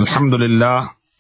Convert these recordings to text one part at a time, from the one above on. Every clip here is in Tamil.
الحمد لله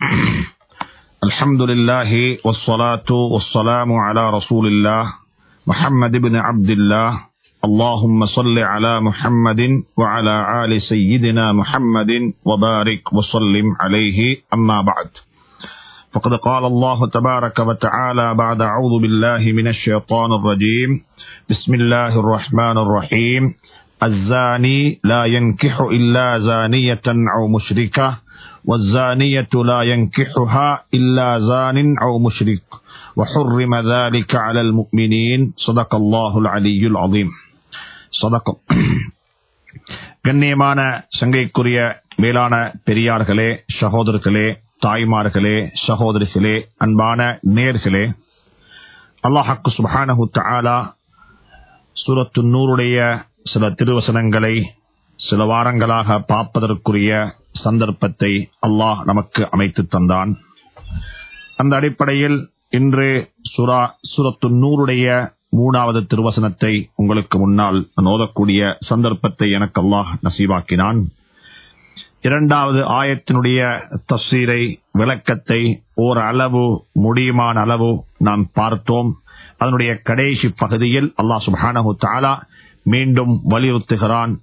الحمد لله والصلاة والسلام على رسول الله محمد بن عبد الله اللهم صل على محمد وعلى آل سيدنا محمد وبارك وسلم عليه أما بعد فقد قال الله تبارك وتعالى بعد أعوذ بالله من الشيطان الرجيم بسم الله الرحمن الرحيم الزاني لا ينكح إلا زانية أو مشركة والزانية لا ينكحها إلا زان أو مشرك وحرم ذلك على المؤمنين صدق الله العلي العظيم صدق கண்ணியமான சங்கைக்குரிய மேலான பெரியார்களே சகோதரர்களே தாய்மார்களே சகோதரிகளே அன்பான நேர்களே அல்லாஹாக்கு சுபானஹு தாலா சூரத்து நூறுடைய சில திருவசனங்களை சில வாரங்களாக பார்ப்பதற்குரிய சந்தர்ப்பத்தை அல்லாஹ் நமக்கு அமைத்து தந்தான் அந்த அடிப்படையில் இன்று சுரா சுரத்து நூறுடைய மூணாவது திருவசனத்தை உங்களுக்கு முன்னால் ஓதக்கூடிய சந்தர்ப்பத்தை எனக்கு அல்லாஹ் நசீவாக்கினான் இரண்டாவது ஆயத்தினுடைய தஸ்வீரை விளக்கத்தை ஓர் அளவு முடியுமான அளவு நாம் பார்த்தோம் அதனுடைய கடைசி பகுதியில் அல்லாஹ் சுபானு தாலா மீண்டும் வலியுறுத்துகிறான்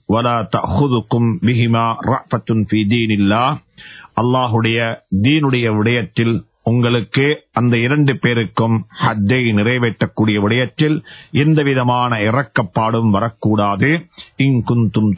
அல்லாஹுடைய தீனுடைய விடயத்தில் உங்களுக்கு அந்த இரண்டு பேருக்கும் ஹத்தை நிறைவேற்றக்கூடிய விடயத்தில் எந்த விதமான இறக்கப்பாடும் வரக்கூடாது இங்குந்தும்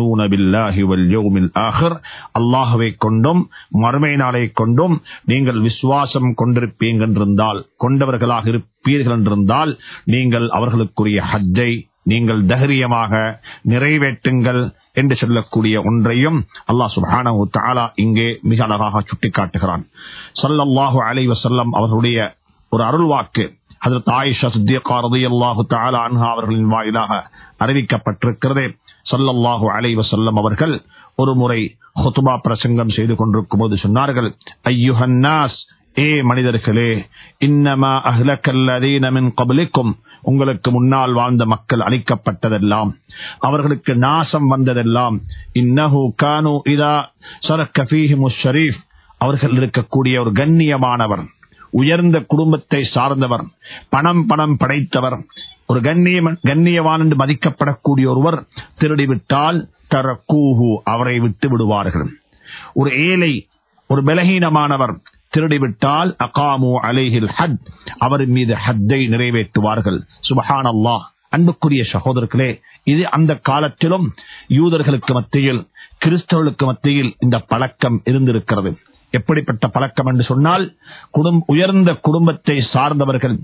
அல்லாஹுவை கொண்டும் மறுமை நாளை கொண்டும் நீங்கள் விசுவாசம் கொண்டிருப்பீங்க என்றிருந்தால் கொண்டவர்களாக இருப்பீர்கள் என்றிருந்தால் நீங்கள் அவர்களுக்குரிய ஹஜ்ஜை நீங்கள் தைரியமாக நிறைவேற்றுங்கள் என்று சொல்லக்கூடிய ஒன்றையும் அல்லாஹ் சுபானு தாலா இங்கே மிக அழகாக சுட்டிக்காட்டுகிறான் சல்லல்லாஹு அலை வசல்லம் அவர்களுடைய ஒரு அருள் வாக்கு அதற்கு ஆயிஷா சித்தியக்கா ரதியல்லாஹு தாலா அன்ஹா அவர்களின் வாயிலாக அறிவிக்கப்பட்டிருக்கிறது சல்லல்லாஹு அலை வசல்லம் அவர்கள் ஒரு முறை ஹொத்துபா பிரசங்கம் செய்து கொண்டிருக்கும் போது சொன்னார்கள் ஐயுஹன்னாஸ் ஏ மனிதர்களே இன்னமா அஹ்லக்கல்லதீனமின் கபலிக்கும் உங்களுக்கு முன்னால் வாழ்ந்த மக்கள் அழிக்கப்பட்டதெல்லாம் அவர்களுக்கு நாசம் வந்ததெல்லாம் இன்னஹு கானு இதா சரக்கபீஹிமு ஷரீஃப் அவர்கள் இருக்கக்கூடிய ஒரு கண்ணியமானவர் உயர்ந்த குடும்பத்தை சார்ந்தவர் பணம் பணம் படைத்தவர் ஒரு கண்ணியம் கண்ணியவான் என்று மதிக்கப்படக்கூடிய ஒருவர் திருடிவிட்டால் தர கூஹு அவரை விட்டு விடுவார்கள் ஒரு ஏழை ஒரு பலகீனமானவர் திருடிவிட்டால் அகாமு அலேஹில் ஹத் அவரின் மீது ஹத்தை நிறைவேற்றுவார்கள் சுபஹான் அல்லாஹ் அன்புக்குரிய சகோதரர்களே இது அந்த காலத்திலும் யூதர்களுக்கு மத்தியில் கிறிஸ்தவர்களுக்கு மத்தியில் இந்த பழக்கம் இருந்திருக்கிறது எப்படிப்பட்ட பழக்கம் என்று சொன்னால் குடும் உயர்ந்த குடும்பத்தை சார்ந்தவர்கள்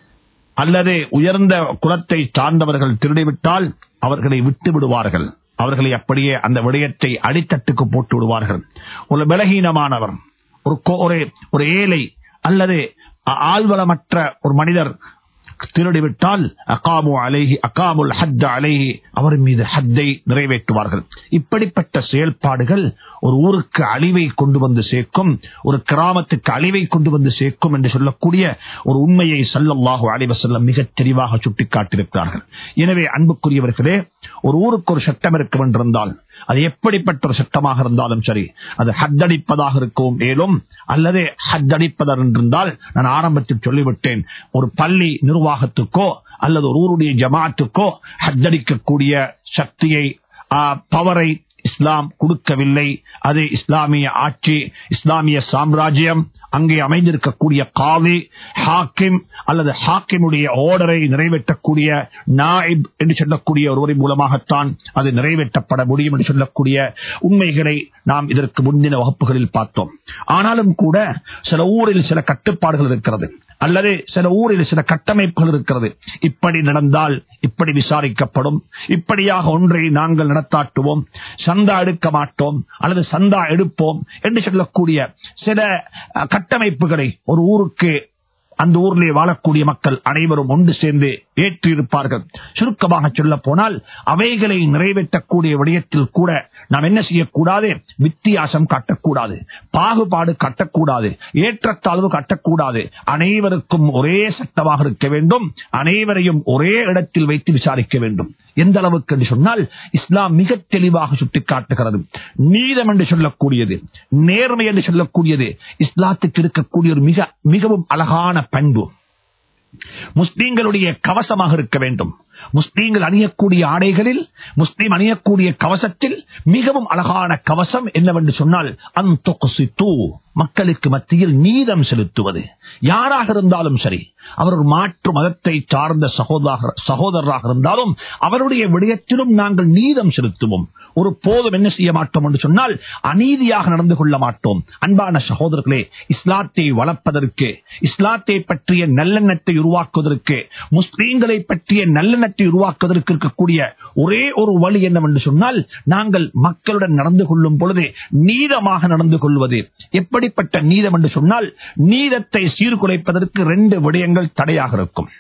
அல்லது உயர்ந்த குலத்தை சார்ந்தவர்கள் திருடிவிட்டால் அவர்களை விட்டு விடுவார்கள் அவர்களை அப்படியே அந்த விடயத்தை அடித்தட்டுக்கு போட்டு விடுவார்கள் ஒரு பலகீனமானவர் ஒரு ஒரு ஏழை அல்லது ஆழ்வளமற்ற ஒரு மனிதர் திருடிவிட்டால் அகாமு அலேஹி அகாமுல் ஹத் அலேஹி அவர் மீது ஹத்தை நிறைவேற்றுவார்கள் இப்படிப்பட்ட செயல்பாடுகள் ஒரு ஊருக்கு அழிவை கொண்டு வந்து சேர்க்கும் ஒரு கிராமத்துக்கு அழிவை கொண்டு வந்து சேர்க்கும் என்று சொல்லக்கூடிய ஒரு உண்மையை சல்லல்லாஹு அலைவசல்லம் மிக தெளிவாக சுட்டிக்காட்டியிருக்கிறார்கள் எனவே அன்புக்குரியவர்களே ஒரு ஊருக்கு ஒரு சட்டம் இருக்கும் என்றிருந்தால் அது எப்படிப்பட்ட ஒரு சட்டமாக இருந்தாலும் சரி அது ஹத்தடிப்பதாக இருக்கும் மேலும் அல்லது ஹத்தடிப்பதாக இருந்தால் நான் ஆரம்பத்தில் சொல்லிவிட்டேன் ஒரு பள்ளி நிர்வாகத்துக்கோ அல்லது ஒரு ஊருடைய ஜமாத்துக்கோ ஹத்தடிக்கக்கூடிய சக்தியை பவரை இஸ்லாம் கொடுக்கவில்லை அது இஸ்லாமிய ஆட்சி இஸ்லாமிய சாம்ராஜ்யம் அங்கே அமைந்திருக்கக்கூடிய காவி ஹாக்கிம் அல்லது ஹாக்கிமுடைய ஓர்டரை நிறைவேற்றக்கூடிய நாயிப் என்று சொல்லக்கூடிய ஒருவரின் மூலமாகத்தான் அது நிறைவேற்றப்பட முடியும் என்று சொல்லக்கூடிய உண்மைகளை நாம் இதற்கு முந்தின வகுப்புகளில் பார்த்தோம் ஆனாலும் கூட சில ஊரில் சில கட்டுப்பாடுகள் இருக்கிறது அல்லது சில ஊரில் சில கட்டமைப்புகள் இருக்கிறது இப்படி நடந்தால் இப்படி விசாரிக்கப்படும் இப்படியாக ஒன்றை நாங்கள் நடத்தாட்டுவோம் சந்தா எடுக்க மாட்டோம் அல்லது சந்தா எடுப்போம் என்று சொல்லக்கூடிய சில கட்டமைப்புகளை ஒரு ஊருக்கு அந்த ஊரிலே வாழக்கூடிய மக்கள் அனைவரும் ஒன்று சேர்ந்து ஏற்றிருப்பார்கள் சுருக்கமாக சொல்ல போனால் அவைகளை நிறைவேற்றக்கூடிய விடயத்தில் கூட நாம் என்ன செய்யக்கூடாது வித்தியாசம் காட்டக்கூடாது பாகுபாடு காட்டக்கூடாது ஏற்றத்தாழ்வு காட்டக்கூடாது அனைவருக்கும் ஒரே சட்டமாக இருக்க வேண்டும் அனைவரையும் ஒரே இடத்தில் வைத்து விசாரிக்க வேண்டும் எந்த அளவுக்கு என்று சொன்னால் இஸ்லாம் மிக தெளிவாக சுட்டிக்காட்டுகிறது நீதம் என்று சொல்லக்கூடியது நேர்மை என்று சொல்லக்கூடியது இஸ்லாத்துக்கு இருக்கக்கூடிய ஒரு மிக மிகவும் அழகான பண்பு முஸ்லீம்களுடைய கவசமாக இருக்க வேண்டும் முஸ்லீம்கள் அணியக்கூடிய ஆடைகளில் முஸ்லீம் அணியக்கூடிய கவசத்தில் மிகவும் அழகான கவசம் என்னவென்று சொன்னால் அந்த மக்களுக்கு மத்தியில் நீதம் செலுத்துவது யாராக இருந்தாலும் சரி அவர் ஒரு மாற்று மதத்தை சார்ந்த சகோதர சகோதரராக இருந்தாலும் அவருடைய விடயத்திலும் நாங்கள் நீதம் செலுத்துவோம் ஒரு போதும் என்ன செய்ய மாட்டோம் என்று சொன்னால் அநீதியாக நடந்து கொள்ள மாட்டோம் அன்பான சகோதரர்களே இஸ்லாத்தை வளர்ப்பதற்கு இஸ்லாத்தை பற்றிய நல்லெண்ணத்தை உருவாக்குவதற்கு முஸ்லீம்களை பற்றிய நல்லெண்ணத்தை உருவாக்குவதற்கு இருக்கக்கூடிய ஒரே ஒரு வழி என்னவென்று சொன்னால் நாங்கள் மக்களுடன் நடந்து கொள்ளும் பொழுது நீதமாக நடந்து கொள்வது எப்படிப்பட்ட நீதம் என்று சொன்னால் நீதத்தை சீர்குலைப்பதற்கு ரெண்டு விடயங்கள் தடையாக இருக்கும்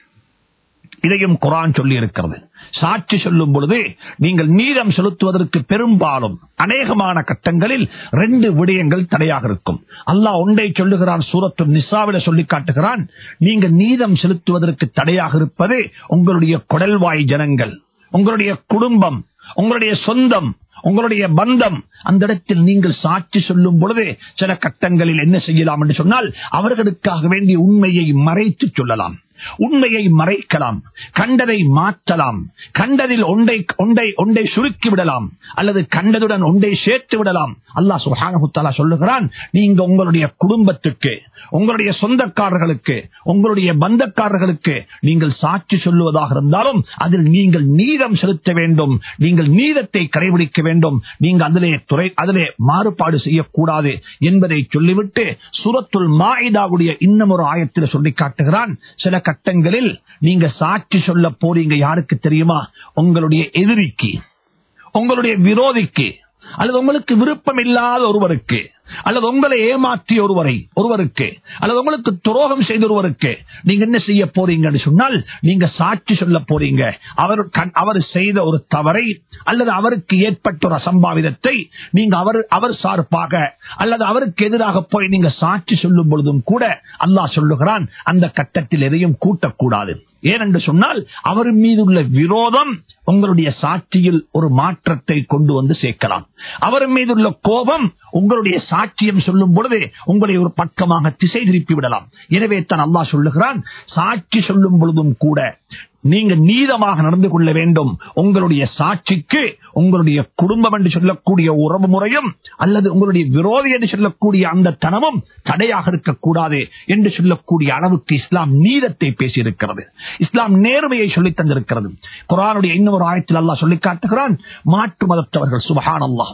இதையும் குரான் சொல்லி இருக்கிறது சாட்சி சொல்லும் பொழுது நீங்கள் நீதம் செலுத்துவதற்கு பெரும்பாலும் அநேகமான கட்டங்களில் ரெண்டு விடயங்கள் தடையாக இருக்கும் அல்லாஹ் ஒன்றை சொல்லுகிறான் சூரத்து நிசாவில சொல்லி காட்டுகிறான் நீங்க நீதம் செலுத்துவதற்கு தடையாக இருப்பது உங்களுடைய கொடல்வாய் ஜனங்கள் உங்களுடைய குடும்பம் உங்களுடைய சொந்தம் உங்களுடைய பந்தம் அந்த இடத்தில் நீங்கள் சாட்சி சொல்லும் பொழுது சில கட்டங்களில் என்ன செய்யலாம் என்று சொன்னால் அவர்களுக்காக வேண்டிய உண்மையை மறைத்து சொல்லலாம் உண்மையை மறைக்கலாம் கண்டதை மாற்றலாம் கண்டதில் ஒன்றை ஒன்றை ஒன்றை சுருக்கி விடலாம் அல்லது கண்டதுடன் ஒன்றை சேர்த்து விடலாம் அல்லாஹ் சுஹானகுத்தாலா சொல்லுகிறான் நீங்க உங்களுடைய குடும்பத்துக்கு உங்களுடைய சொந்தக்காரர்களுக்கு உங்களுடைய பந்தக்காரர்களுக்கு நீங்கள் சாட்சி சொல்லுவதாக இருந்தாலும் அதில் நீங்கள் நீதம் செலுத்த வேண்டும் நீங்கள் நீதத்தை கடைபிடிக்க வேண்டும் நீங்கள் அதிலே துறை அதிலே மாறுபாடு செய்யக்கூடாது என்பதை சொல்லிவிட்டு சுரத்துல் மாயிதாவுடைய இன்னும் ஒரு ஆயத்தில் சொல்லி காட்டுகிறான் சில கட்டங்களில் நீங்க சாட்சி சொல்ல போறீங்க யாருக்கு தெரியுமா உங்களுடைய எதிரிக்கு உங்களுடைய விரோதிக்கு அல்லது உங்களுக்கு விருப்பம் இல்லாத ஒருவருக்கு அல்லது உங்களை ஏமாற்றிய ஒருவரை ஒருவருக்கு அல்லது உங்களுக்கு துரோகம் செய்த ஒருவருக்கு நீங்க என்ன செய்ய போறீங்கன்னு சொன்னால் நீங்க சாட்சி சொல்ல போறீங்க அவர் அவர் செய்த ஒரு தவறை அல்லது அவருக்கு ஏற்பட்ட ஒரு அசம்பாவிதத்தை நீங்க அவர் அவர் சார்பாக அல்லது அவருக்கு எதிராக போய் நீங்க சாட்சி சொல்லும் பொழுதும் கூட அல்லாஹ் சொல்லுகிறான் அந்த கட்டத்தில் எதையும் கூட்டக்கூடாது ஏனென்று சொன்னால் அவர் மீது உள்ள விரோதம் உங்களுடைய சாட்சியில் ஒரு மாற்றத்தை கொண்டு வந்து சேர்க்கலாம் அவர் மீது உள்ள கோபம் உங்களுடைய சாட்சியம் சொல்லும் பொழுது உங்களை ஒரு பக்கமாக திசை திருப்பி விடலாம் எனவே தான் அல்லாஹ் சொல்லுகிறான் சாட்சி சொல்லும் பொழுதும் கூட நீங்க நீதமாக நடந்து கொள்ள வேண்டும் உங்களுடைய சாட்சிக்கு உங்களுடைய குடும்பம் என்று சொல்லக்கூடிய உறவு முறையும் அல்லது உங்களுடைய விரோதி என்று சொல்லக்கூடிய அந்த தனமும் தடையாக இருக்கக்கூடாது என்று சொல்லக்கூடிய அளவுக்கு இஸ்லாம் நீதத்தை பேசியிருக்கிறது இஸ்லாம் நேர்மையை சொல்லித் தந்திருக்கிறது குரானுடைய இன்னொரு ஆயத்தில் அல்லாஹ் சொல்லி காட்டுகிறான் மாற்று மதத்தவர்கள் சுபஹான் அல்லாஹ்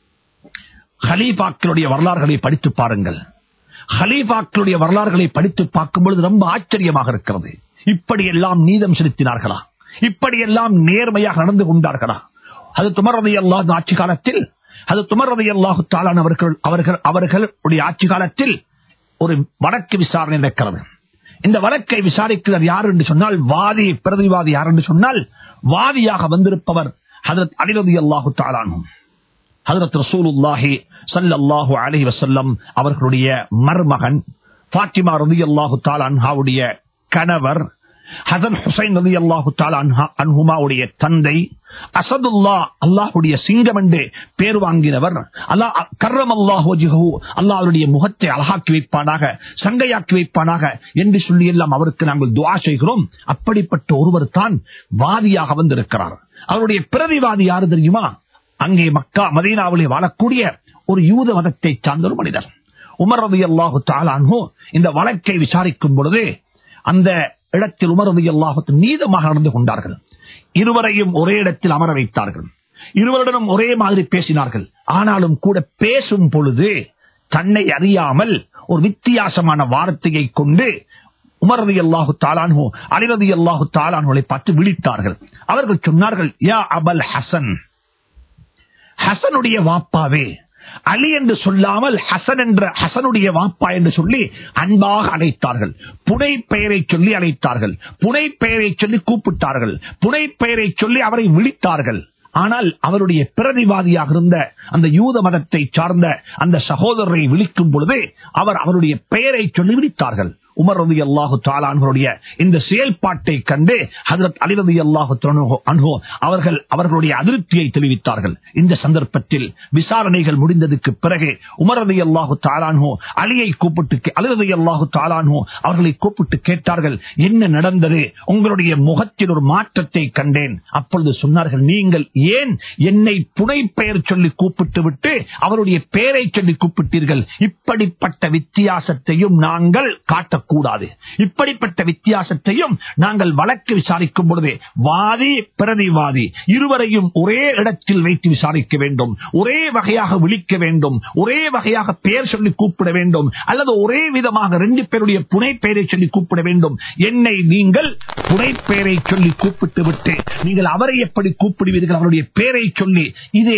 ஹலீஃபாக்களுடைய வரலாறுகளை படித்து பாருங்கள் ஹலீஃபாக்களுடைய வரலாறுகளை படித்து பார்க்கும் பொழுது ரொம்ப ஆச்சரியமாக இருக்கிறது இப்படியெல்லாம் நீதம் செலுத்தினார்களா இப்படியெல்லாம் நேர்மையாக நடந்து கொண்டார்களா அது துமரதை அல்லாத ஆட்சி காலத்தில் அது துமரதை அல்லாஹு தாளான் அவர்கள் அவர்கள் அவர்களுடைய ஆட்சி காலத்தில் ஒரு வழக்கு விசாரணை நடக்கிறது இந்த வழக்கை விசாரிக்கிறார் யார் என்று சொன்னால் வாதி பிரதிவாதி யார் என்று சொன்னால் வாதியாக வந்திருப்பவர் ஹதரத் அலிரதி அல்லாஹு தாளானும் ஹதரத் ரசூலுல்லாஹி சல்லல்லாஹு அலைஹி வஸல்லம் அவர்களுடைய மருமகன் ஃபாத்திமா ரலியல்லாஹு தஆலா அன்ஹாவுடைய கணவர் ஹசன் ஹுசைன் ரலியல்லாஹு தஆலா அன்ஹா அன்ஹுமாவுடைய தந்தை அசதுல்லா அல்லாஹுடைய சிங்கம் என்று பேர் வாங்கினவர் அல்லாஹ் கர்ரம் அல்லாஹ் அல்லாஹ் அவருடைய முகத்தை அழகாக்கி வைப்பானாக சங்கையாக்கி வைப்பானாக என்று சொல்லி எல்லாம் அவருக்கு நாங்கள் துவா செய்கிறோம் அப்படிப்பட்ட ஒருவர் தான் வாதியாக வந்திருக்கிறார் அவருடைய பிரதிவாதி யாரு தெரியுமா அங்கே மக்கா மதீனாவிலே வாழக்கூடிய ஒரு யூத மதத்தை சார்ந்த ஒரு மனிதர் உமர் ரதி அல்லாஹு தாலான்ஹோ இந்த வழக்கை விசாரிக்கும் பொழுது அந்த இடத்தில் உமர் ரதி அல்லாஹு நீதமாக நடந்து கொண்டார்கள் இருவரையும் ஒரே இடத்தில் அமர வைத்தார்கள் இருவருடனும் ஒரே மாதிரி பேசினார்கள் ஆனாலும் கூட பேசும் பொழுது தன்னை அறியாமல் ஒரு வித்தியாசமான வார்த்தையை கொண்டு உமரதி அல்லாஹு தாலான்ஹோ அலிரதி அல்லாஹு தாலான்களை பார்த்து விழித்தார்கள் அவர்கள் சொன்னார்கள் யா அபல் ஹசன் ஹசனுடைய வாப்பாவே அலி என்று சொல்லாமல் ஹசன் என்ற ஹசனுடைய வாப்பா என்று சொல்லி அன்பாக அழைத்தார்கள் புனை பெயரை சொல்லி அழைத்தார்கள் புனை பெயரை சொல்லி கூப்பிட்டார்கள் புனை பெயரை சொல்லி அவரை விழித்தார்கள் ஆனால் அவருடைய பிரதிவாதியாக இருந்த அந்த யூத மதத்தை சார்ந்த அந்த சகோதரரை விழிக்கும் பொழுது அவர் அவருடைய பெயரை சொல்லி விழித்தார்கள் உமர் ரதி அல்லாஹு தாலான்களுடைய இந்த செயல்பாட்டை கண்டு ஹதரத் அலி ரதி அல்லாஹு அன்ஹோ அவர்கள் அவர்களுடைய அதிருப்தியை தெரிவித்தார்கள் இந்த சந்தர்ப்பத்தில் விசாரணைகள் முடிந்ததுக்கு பிறகு உமர் ரதி அல்லாஹு தாலான்ஹோ அலியை கூப்பிட்டு அலி ரதி அல்லாஹு தாலான்ஹோ அவர்களை கூப்பிட்டு கேட்டார்கள் என்ன நடந்தது உங்களுடைய முகத்தில் ஒரு மாற்றத்தை கண்டேன் அப்பொழுது சொன்னார்கள் நீங்கள் ஏன் என்னை புனை பெயர் சொல்லி கூப்பிட்டு விட்டு அவருடைய பெயரை சொல்லி கூப்பிட்டீர்கள் இப்படிப்பட்ட வித்தியாசத்தையும் நாங்கள் காட்டக்கூடாது இப்படிப்பட்ட வித்தியாசத்தையும் நாங்கள் வழக்கு விசாரிக்கும் பொழுது வாதி பிரதிவாதி இருவரையும் ஒரே இடத்தில் வைத்து விசாரிக்க வேண்டும் ஒரே வகையாக விழிக்க வேண்டும் ஒரே வகையாக பெயர் சொல்லி கூப்பிட வேண்டும் அல்லது ஒரே விதமாக ரெண்டு பேருடைய புனை பெயரை சொல்லி கூப்பிட வேண்டும் என்னை நீங்கள் புனை பெயரை சொல்லி கூப்பிட்டு விட்டு நீங்கள் அவரை எப்படி கூப்பிடுவீர்கள் அவருடைய பெயரை சொல்லி இதே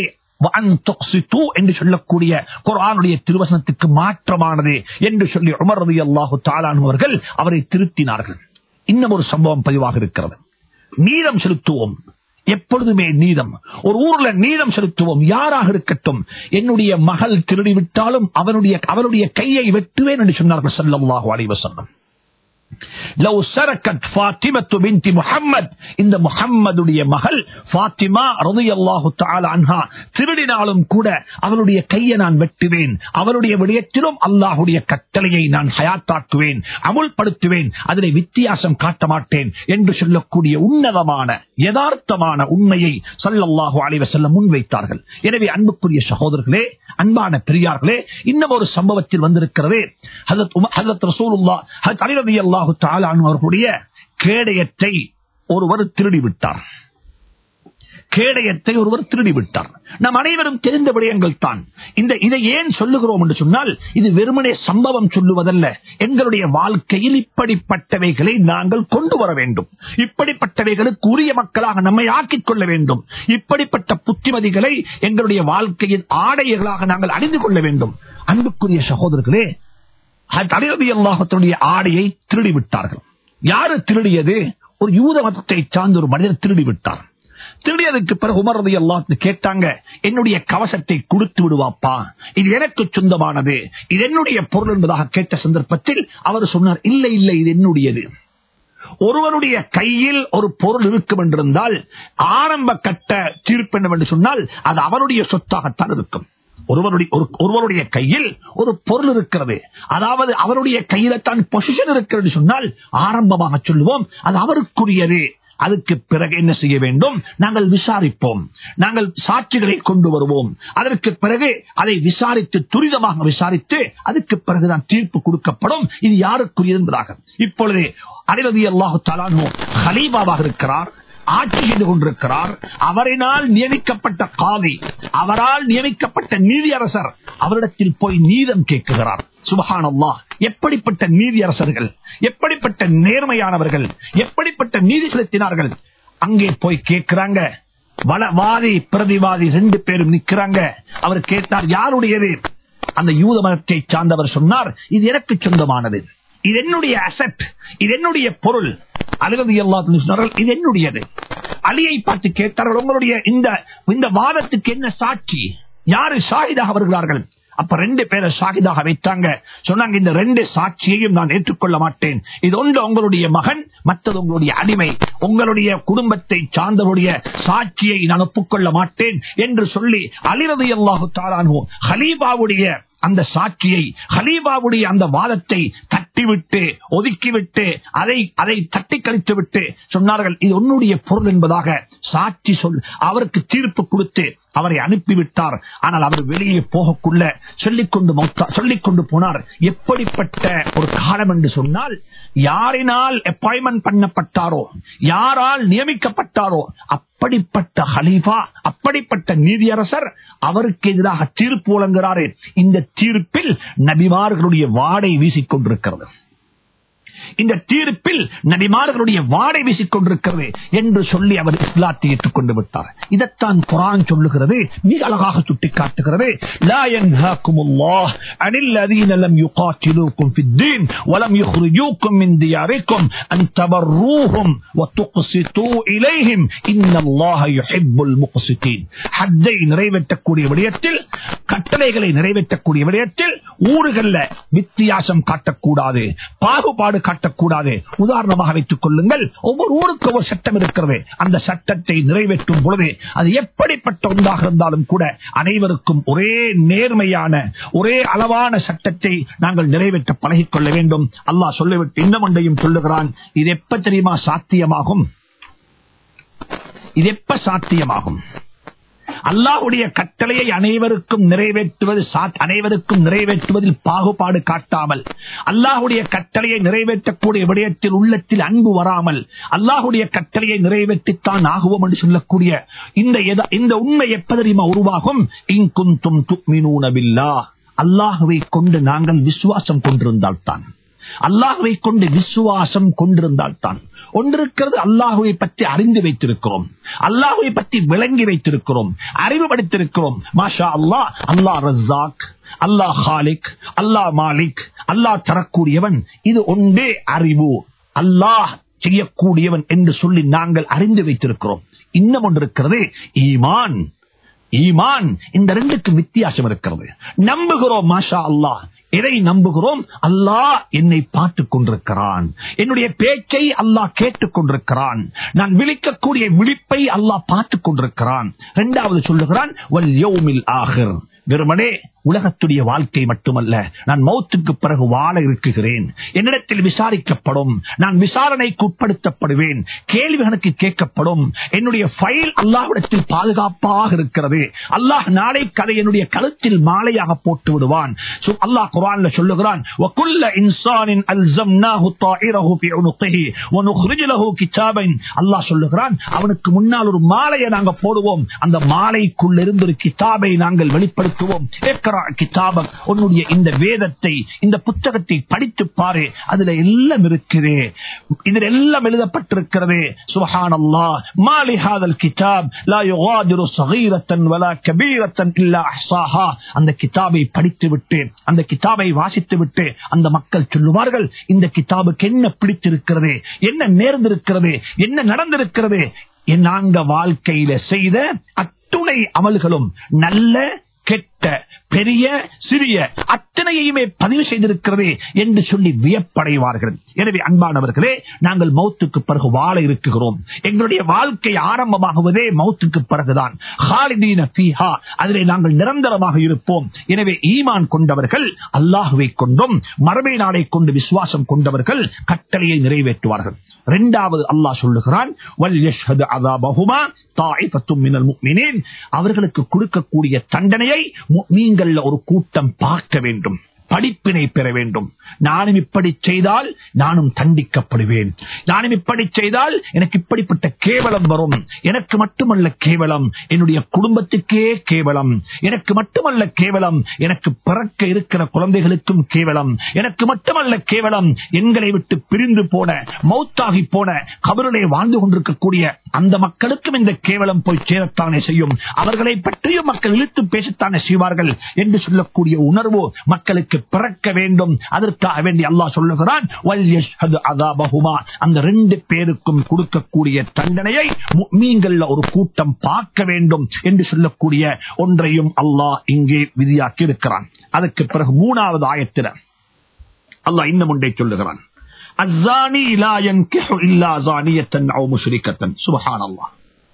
என்று சொல்லக்கூடிய குரானுடைய திருவசனத்துக்கு மாற்றமானது என்று சொல்லி உமரது அல்லாஹு தாளானவர்கள் அவரை திருத்தினார்கள் இன்னும் ஒரு சம்பவம் பதிவாக இருக்கிறது நீதம் செலுத்துவோம் எப்பொழுதுமே நீதம் ஒரு ஊர்ல நீதம் செலுத்துவோம் யாராக இருக்கட்டும் என்னுடைய மகள் திருடிவிட்டாலும் அவனுடைய அவருடைய கையை வெட்டுவேன் என்று சொன்னார்கள் சல்லாஹூ அலைவசன்னம் லவ் சரக்கத் ஃபாத்திமத்து பின்தி முஹம்மத் இந்த முஹம்மதுடைய மகள் ஃபாத்திமா ரலியல்லாஹு தஆலா அன்ஹா திருடினாலும் கூட அவளுடைய கையை நான் வெட்டுவேன் அவளுடைய விடயத்திலும் அல்லாஹ்வுடைய கட்டளையை நான் ஹயாத்தாக்குவேன் அமுல்படுத்துவேன் அதிலே வித்தியாசம் காட்ட மாட்டேன் என்று சொல்லக்கூடிய உன்னதமான யதார்த்தமான உண்மையை ஸல்லல்லாஹு அலைஹி வஸல்லம் முன்வைத்தார்கள் எனவே அன்புக்குரிய சகோதரர்களே அன்பான பெரியார்களே இன்னும் ஒரு சம்பவத்தில் வந்திருக்கிறது ஹஜரத் உம- ஹஜரத் ரசூலுல்லாஹ் ஹஜரத் அலி ரலியல்லாஹு தஆலா அன்ஹு அவர்களுடைய கேடயத்தை ஒருவர் திருடி விட்டார் கேடயத்தை ஒருவர் திருடி விட்டார் நம் அனைவரும் தெரிந்த விடயங்கள் தான் இந்த இதை ஏன் சொல்லுகிறோம் என்று சொன்னால் இது வெறுமனே சம்பவம் சொல்லுவதல்ல எங்களுடைய வாழ்க்கையில் இப்படிப்பட்டவைகளை நாங்கள் கொண்டு வர வேண்டும் இப்படிப்பட்டவைகளுக்கு உரிய மக்களாக நம்மை ஆக்கிக் கொள்ள வேண்டும் இப்படிப்பட்ட புத்திமதிகளை எங்களுடைய வாழ்க்கையின் ஆடையர்களாக நாங்கள் அறிந்து கொள்ள வேண்டும் அன்புக்குரிய சகோதரர்களே தலைவதி அல்லாஹத்தினுடைய ஆடையை திருடி விட்டார்கள் யாரு திருடியது ஒரு யூத மதத்தை சார்ந்த ஒரு மனிதர் திருடி விட்டார் திருடியதுக்கு பிறகு உமர் ரதி அல்லாஹ் கேட்டாங்க என்னுடைய கவசத்தை கொடுத்து விடுவாப்பா இது எனக்கு சொந்தமானது இது என்னுடைய பொருள் என்பதாக கேட்ட சந்தர்ப்பத்தில் அவர் சொன்னார் இல்லை இல்லை இது என்னுடையது ஒருவருடைய கையில் ஒரு பொருள் இருக்கும் என்றிருந்தால் ஆரம்ப கட்ட தீர்ப்பு என்னவென்று சொன்னால் அது அவருடைய சொத்தாகத்தான் இருக்கும் ஒருவருடைய ஒரு- ஒருவருடைய கையில் ஒரு பொருள் இருக்கிறது அதாவது அவருடைய கையில தான் பொசிஷன் இருக்கிறது சொன்னால் ஆரம்பமாக சொல்லுவோம் அது அவருக்குரியது அதுக்கு பிறகு என்ன செய்ய வேண்டும் நாங்கள் விசாரிப்போம் நாங்கள் சாட்சிகளை கொண்டு வருவோம் அதற்கு பிறகு அதை விசாரித்து துரிதமாக விசாரித்து அதுக்கு பிறகுதான் தீர்ப்பு கொடுக்கப்படும் இது யாருக்குரியது என்பதாக இப்பொழுது அடிரதி அல்லாஹு தலானோ ஹலீபாவாக இருக்கிறார் ஆட்சி செய்து கொண்டிருக்கிறார் அவரினால் நியமிக்கப்பட்ட காதி அவரால் நியமிக்கப்பட்ட நீதியரசர் அவரிடத்தில் போய் நீதம் கேட்குகிறார் சுபஹானல்லா எப்படிப்பட்ட நீதியரசர்கள் எப்படிப்பட்ட நேர்மையானவர்கள் எப்படிப்பட்ட நீதி செலுத்தினார்கள் அங்கே போய் கேட்கிறாங்க வல வாதி பிரதிவாதி ரெண்டு பேரும் நிக்கிறாங்க அவர் கேட்டார் யாருடையது அந்த யூத மதத்தை சார்ந்தவர் சொன்னார் இது எனக்கு சொந்தமானது இது என்னுடைய அசட் இது என்னுடைய பொருள் அழுகது எல்லாத்தையும் சொன்னார்கள் இது என்னுடையது அலியை பார்த்து கேட்டார்கள் உங்களுடைய இந்த இந்த வாதத்துக்கு என்ன சாட்சி யாரு ஷாஹிதாக வருகிறார்கள் அப்ப ரெண்டு பேரை ஷாஹிதாக வைத்தாங்க சொன்னாங்க இந்த ரெண்டு சாட்சியையும் நான் ஏற்றுக்கொள்ள மாட்டேன் இது ஒன்று உங்களுடைய மகன் மற்றது உங்களுடைய அடிமை உங்களுடைய குடும்பத்தை சார்ந்தவருடைய சாட்சியை நான் ஒப்புக்கொள்ள மாட்டேன் என்று சொல்லி அலிரது அல்லாஹு தாரானோ ஹலீபாவுடைய அந்த சாட்சியை ஹலீபாவுடைய அந்த வாதத்தை தட்டிவிட்டு ஒதுக்கிவிட்டு அதை அதை தட்டி கழித்து விட்டு சொன்னார்கள் இது உன்னுடைய பொருள் என்பதாக சாட்சி சொல் அவருக்கு தீர்ப்பு கொடுத்து அவரை அனுப்பிவிட்டார் ஆனால் அவர் வெளியே போகக்குள்ள சொல்லிக்கொண்டு மௌத்தா- சொல்லிக்கொண்டு போனார் எப்படிப்பட்ட ஒரு காலம் என்று சொன்னால் யாரினால் அப்பாயின்மெண்ட் பண்ணப்பட்டாரோ யாரால் நியமிக்கப்பட்டாரோ அப்படிப்பட்ட ஹலீஃபா அப்படிப்பட்ட நீதியரசர் அவருக்கு எதிராக தீர்ப்பு வழங்குகிறாரு இந்த தீர்ப்பில் நபிமார்களுடைய வாடை வீசிக்கொண்டிருக்கிறது இந்த தீர்ப்பில் நபிமார்களுடைய வாடை வீசிக் கொண்டிருக்கிறது என்று சொல்லி அவர் இஸ்லாத்தை ஏற்றுக்கொண்டு விட்டார் இதைத்தான் குரான் சொல்லுகிறது மிக அழகாக சுட்டிக்காட்டுகிறது லா யன்ஹாக்குமுல்லாஹ் அனில் லதீன லம் யுகாத்திலூக்கும் ஃபித்தீன் வலம் யுக்ரிஜூக்கும் மின் தியாரிக்கும் அன் தபர்ரூஹும் வத்துக்ஸிதூ இலைஹிம் இன்னல்லாஹ யுஹிப்புல் முக்ஸிதீன் ஹஜ்ஜை நிறைவேற்றக்கூடிய விடயத்தில் கட்டளைகளை நிறைவேற்றக்கூடிய விடயத்தில் ஊர்கள்ல வித்தியாசம் காட்டக்கூடாது பாகுபாடு காட்டக்கூடாது உதாரணமாக வைத்துக் கொள்ளுங்கள் ஒவ்வொரு ஊருக்கு ஒரு சட்டம் இருக்கிறது அந்த சட்டத்தை நிறைவேற்றும் பொழுது அது எப்படிப்பட்ட ஒன்றாக இருந்தாலும் கூட அனைவருக்கும் ஒரே நேர்மையான ஒரே அளவான சட்டத்தை நாங்கள் நிறைவேற்ற பழகிக் கொள்ள வேண்டும் அல்லாஹ் சொல்லிவிட்டு இன்னும் ஒன்றையும் சொல்லுகிறான் இது எப்ப தெரியுமா சாத்தியமாகும் இது எப்ப சாத்தியமாகும் அல்லாஹுடைய கட்டளையை அனைவருக்கும் நிறைவேற்றுவது சாத்- அனைவருக்கும் நிறைவேற்றுவதில் பாகுபாடு காட்டாமல் அல்லாஹுடைய கட்டளையை நிறைவேற்றக்கூடிய விடயத்தில் உள்ளத்தில் அன்பு வராமல் அல்லாஹுடைய கட்டளையை நிறைவேற்றித்தான் ஆகுவோம் என்று சொல்லக்கூடிய இந்த எத- இந்த உண்மை எப்ப தெரியுமா உருவாகும் இங்குந்தும் துக்மினூன பில்லாஹ் அல்லாஹுவை கொண்டு நாங்கள் விசுவாசம் கொண்டிருந்தால்தான் அல்லாஹுவை கொண்டு விசுவாசம் கொண்டிருந்தால் தான் ஒன்றிருக்கிறது அல்லாஹுவை பற்றி அறிந்து வைத்திருக்கிறோம் அல்லாஹுவை பற்றி விளங்கி வைத்திருக்கிறோம் அறிவுபடுத்திருக்கிறோம் மாஷா அல்லாஹ் அல்லாஹ் ரஸாக் அல்லாஹ் ஹாலிக் அல்லாஹ் மாலிக் அல்லாஹ் தரக்கூடியவன் இது ஒன்றே அறிவு அல்லாஹ் செய்யக்கூடியவன் என்று சொல்லி நாங்கள் அறிந்து வைத்திருக்கிறோம் இன்னும் ஒன்று இருக்கிறது ஈமான் ஈமான் இந்த ரெண்டுக்கு வித்தியாசம் இருக்கிறது நம்புகிறோம் மாஷா அல்லாஹ் எதை நம்புகிறோம் அல்லாஹ் என்னை பார்த்துக் கொண்டிருக்கிறான் என்னுடைய பேச்சை அல்லாஹ் கேட்டுக் கொண்டிருக்கிறான் நான் விழிக்கக்கூடிய விழிப்பை அல்லாஹ் பார்த்துக் கொண்டிருக்கிறான் இரண்டாவது சொல்லுகிறான் வல் யௌமில் ஆகிர் வெறுமனே உலகத்துடைய வாழ்க்கை மட்டுமல்ல நான் மௌத்துக்கு பிறகு வாழ இருக்குகிறேன் என்னிடத்தில் விசாரிக்கப்படும் நான் விசாரணைக்கு உட்படுத்தப்படுவேன் கேள்வி எனக்கு கேட்கப்படும் என்னுடைய ஃபைல் அல்லாஹ்விடத்தில் பாதுகாப்பாக இருக்கிறது அல்லாஹ் நாளை கதை என்னுடைய கழுத்தில் மாலையாக போட்டு விடுவான் சு- அல்லாஹ் குர்ஆன்ல சொல்லுகிறான் وَكُلَّ إِنسَانٍ أَلْزَمْنَاهُ طَائِرَهُ فِي عُنُقِهِ وَنُخْرِجُ لَهُ كِتَابًا அல்லாஹ் சொல்லுகிறான் அவனுக்கு முன்னால் ஒரு மாலையை நாங்க போடுவோம் அந்த மாலைக்குள் இருந்து ஒரு கிதாபை நாங்கள் வெளிப்படுத்துவோம் இக்ரா கிதாபக் உன்னுடைய இந்த வேதத்தை இந்த புத்தகத்தை படித்து பாரு அதுல எல்லாம் இருக்குது இதில் எல்லாம் எழுதப்பட்டிருக்கிறது சுபஹானல்லாஹ் மாலி ஹாதல் கிதாப் லா யுகாதிரு சகீரத்தன் வலா கபீரத்தன் இல்லா அஹ்சாஹா அந்த கிதாபை படித்து விட்டு அந்த கிதாபை வாசித்து விட்டு அந்த மக்கள் சொல்லுவார்கள் இந்த கிதாபுக்கு என்ன பிடித்திருக்கிறது என்ன நேர்ந்திருக்கிறது என்ன நடந்திருக்கிறது என் நாங்க வாழ்க்கையில செய்த அத்துணை அமல்களும் நல்ல கெட்ட பெரிய சிறிய அத்தனையுமே பதிவு செய்திருக்கிறது என்று சொல்லி வியப்படைவார்கள் எனவே அன்பானவர்களே நாங்கள் மௌத்துக்கு பிறகு வாழ இருக்குகிறோம் எங்களுடைய வாழ்க்கை ஆரம்பமாகுவதே மௌத்துக்கு பிறகுதான் ஹாலிதீன ஃபீஹா அதிலே நாங்கள் நிரந்தரமாக இருப்போம் எனவே ஈமான் கொண்டவர்கள் அல்லாஹுவை கொண்டும் மரபை நாளை கொண்டு விசுவாசம் கொண்டவர்கள் கட்டளையை நிறைவேற்றுவார்கள் இரண்டாவது அல்லாஹ் சொல்லுகிறான் வல் யஷ்ஹது அதாபஹுமா தாயிஃபத்தும் மினல் முஃமினீன் அவர்களுக்கு கொடுக்கக்கூடிய தண்டனையை நீங்கள் ஒரு கூட்டம் பார்க்க வேண்டும் படிப்பினை பெற வேண்டும் நானும் இப்படி செய்தால் நானும் தண்டிக்கப்படுவேன் நானும் இப்படி செய்தால் எனக்கு இப்படிப்பட்ட கேவலம் வரும் எனக்கு மட்டுமல்ல கேவலம் என்னுடைய குடும்பத்துக்கே கேவலம் எனக்கு மட்டுமல்ல கேவலம் எனக்கு பிறக்க இருக்கிற குழந்தைகளுக்கும் கேவலம் எனக்கு மட்டுமல்ல கேவலம் எங்களை விட்டு பிரிந்து போன மௌத்தாகி போன கபருளை வாழ்ந்து கொண்டிருக்கக்கூடிய அந்த மக்களுக்கும் இந்த கேவலம் போய் சேரத்தானே செய்யும் அவர்களை பற்றியும் மக்கள் இழுத்து பேசத்தானே செய்வார்கள் என்று சொல்லக்கூடிய உணர்வு மக்களுக்கு பிறக்க வேண்டும் அதற்காக வேண்டி அல்லாஹ் சொல்லுகிறான் "வல் யஷ்ஹது அதாபஹுமா." அந்த ரெண்டு பேருக்கும் கொடுக்கக்கூடிய தண்டனையை மீன்கள்ல ஒரு கூட்டம் பார்க்க வேண்டும் என்று சொல்லக்கூடிய ஒன்றையும் அல்லாஹ் இங்கே விதியாக்கி இருக்கிறான் அதற்கு பிறகு மூணாவது ஆயத்தில அல்லாஹ் இன்னும் ஒன்றை சொல்லுகிறான் அஸ்ஸானி லா யன்கிஹு இல்லா ஸானியத்தன் அவ் முஷ்ரிக்கத்தன் சுப்ஹானல்லாஹ்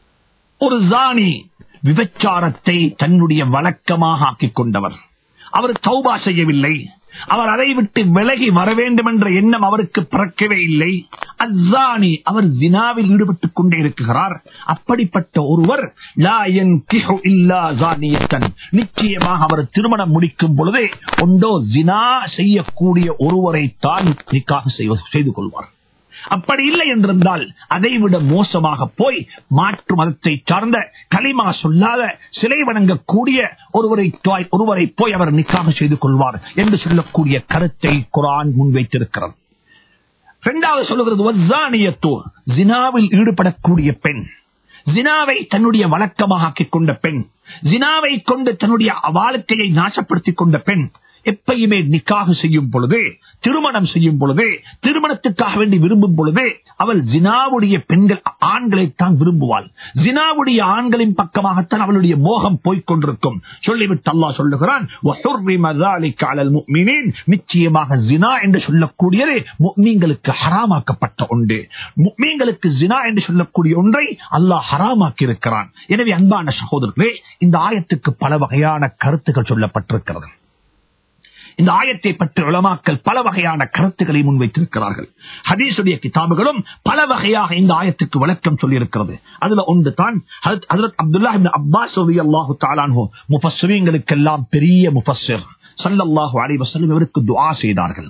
ஒரு ஜானி விபச்சாரத்தை தன்னுடைய வழக்கமாக ஆக்கிக் கொண்டவர் அவர் தௌபா செய்யவில்லை அவர் அதை விட்டு விலகி வர வேண்டும் என்ற எண்ணம் அவருக்கு பிறக்கவே இல்லை அஸ்ஸானி அவர் ஜினாவில் ஈடுபட்டுக் கொண்டே இருக்கிறார் அப்படிப்பட்ட ஒருவர் லா யன்கிஹு இல்லா ஸானியத்தன். நிச்சயமாக அவர் திருமணம் முடிக்கும் பொழுதே ஒன்றோ ஜினா செய்யக்கூடிய ஒருவரை தான் நிக்காக செய்து கொள்வார் அப்படி இல்லை என்றிருந்தால் அதைவிட மோசமாக போய் மாற்று மதத்தை சார்ந்த களிமா சொல்லாத சிலை வணங்கக்கூடிய ஒருவரை தாய்- ஒருவரை போய் அவர் நிக்காக செய்து கொள்வார் என்று சொல்லக்கூடிய கருத்தை குரான் முன்வைத்திருக்கிறது இரண்டாவது சொல்லுகிறது வஸ்ஸானியத்து ஜினாவில் ஈடுபடக்கூடிய பெண் ஜினாவை தன்னுடைய வழக்கமாக ஆக்கிக் கொண்ட பெண் ஜினாவை கொண்டு தன்னுடைய வாழ்க்கையை நாசப்படுத்திக் கொண்ட பெண் எப்பயுமே நிக்காக செய்யும் பொழுது திருமணம் செய்யும் பொழுது திருமணத்துக்காக வேண்டி விரும்பும் பொழுது அவள் ஜினாவுடைய பெண்கள் ஆண்களைத்தான் விரும்புவாள் ஜினாவுடைய ஆண்களின் பக்கமாகத்தான் அவளுடைய மோகம் போய்க் கொண்டிருக்கும் சொல்லிவிட்டு அல்லாஹ் சொல்லுகிறான் "வஹுர்ரிம ذَلِكَ عَلَى الْمُؤْمِنِينَ." நிச்சயமாக ஜினா என்று சொல்லக்கூடியது முக்மீன்களுக்கு ஹராமாக்கப்பட்ட ஒன்று முக்மீன்களுக்கு ஜினா என்று சொல்லக்கூடிய ஒன்றை அல்லாஹ் ஹராமாக்கி இருக்கிறான் எனவே அன்பான சகோதரர்களே இந்த ஆயத்துக்கு பல வகையான கருத்துக்கள் சொல்லப்பட்டிருக்கிறது இந்த ஆயத்தை பற்றி உலமாக்கல் பல வகையான கருத்துக்களை முன்வைத்திருக்கிறார்கள் ஹதீசுடைய கிதாபுகளும் பல வகையாக இந்த ஆயத்துக்கு விளக்கம் சொல்லியிருக்கிறது அதுல ஒன்று தான் அப்துல்லா அப்பாஸ் அல்லாஹு தாலான்ஹோ முஃபஸ்ஸரீங்களுக்கெல்லாம் பெரிய முஃபஸ்ஸர் ஸல்லல்லாஹு அலைஹி வஸல்லம் இவருக்கு துஆ செய்தார்கள்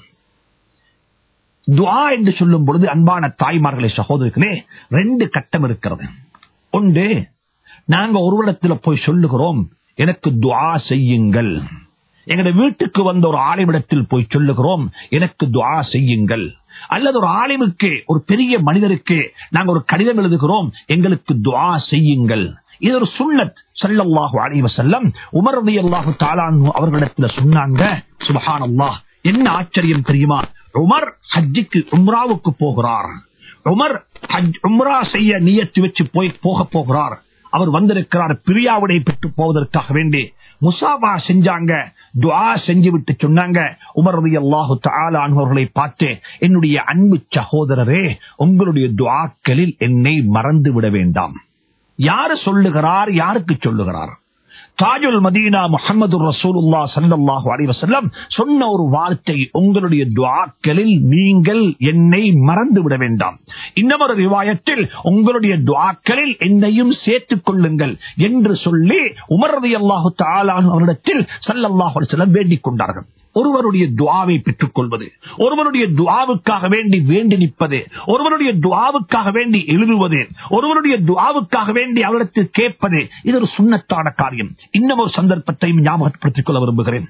துஆ என்று சொல்லும் பொழுது அன்பான தாய்மார்களே சகோதரர்களே ரெண்டு கட்டம் இருக்கிறது ஒன்று நாங்க ஒருவரிடத்துல போய் சொல்லுகிறோம் எனக்கு துஆ செய்யுங்கள் எங்களுடைய வீட்டுக்கு வந்த ஒரு ஆலிமிடத்தில் போய் சொல்லுகிறோம் எனக்கு துஆ செய்யுங்கள் அல்லது ஒரு ஆலிமுக்கு ஒரு பெரிய மனிதருக்கு நாங்க ஒரு கடிதம் எழுதுகிறோம் எங்களுக்கு துஆ செய்யுங்கள் இது ஒரு சுன்னத் ஸல்லல்லாஹு அலைஹி வஸல்லம் உமர் ரலியல்லாஹு தஆலா அன்ஹு அவர்களிடத்துல சொன்னாங்க சுப்ஹானல்லாஹ் என்ன ஆச்சரியம் தெரியுமா உமர் ஹஜ்ஜுக்கு உம்ராவுக்கு போகிறார் உமர் ஹஜ் உம்ரா செய்ய நியத்து வச்சு போய் போக போகிறார் அவர் வந்திருக்கிறார் பிரியாவிடை பெற்று போவதற்காக வேண்டி முசாபா செஞ்சாங்க துஆ செஞ்சு விட்டு சொன்னாங்க உமரது அல்லாஹு அவர்களை பார்த்து என்னுடைய அன்பு சகோதரரே உங்களுடைய துஆக்களில் என்னை மறந்து விட வேண்டாம் யாரு சொல்லுகிறார் யாருக்கு சொல்லுகிறார் தாஜுல் மதீனா முகமது ரசூலுல்லா சல்லாஹு அலிவசல்லம் சொன்ன ஒரு வார்த்தை உங்களுடைய துவாக்களில் நீங்கள் என்னை மறந்து விட வேண்டாம் இன்னமொரு ரிவாயத்தில் உங்களுடைய துவாக்களில் என்னையும் சேர்த்துக் கொள்ளுங்கள் என்று சொல்லி உமரது அல்லாஹு தாலான் அவரிடத்தில் சல்லல்லாஹு அலிவசல்லம் வேண்டிக் கொண்டார்கள் ஒருவருடைய துவாவை பெற்றுக் கொள்வது ஒருவருடைய துவாவுக்காக வேண்டி வேண்டி நிற்பது ஒருவருடைய துவாவுக்காக வேண்டி எழுதுவது ஒருவருடைய துவாவுக்காக வேண்டி அவரிடத்தில் கேட்பது இது ஒரு சுண்ணத்தான காரியம் இன்னும் ஒரு சந்தர்ப்பத்தையும் ஞாபகப்படுத்திக் கொள்ள விரும்புகிறேன்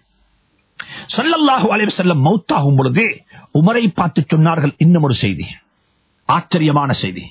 சல்லல்லாஹு அலைவர் செல்லம் மௌத்தாகும் பொழுது உமரை பார்த்து சொன்னார்கள் இன்னும் ஒரு செய்தி ஆச்சரியமான செய்தி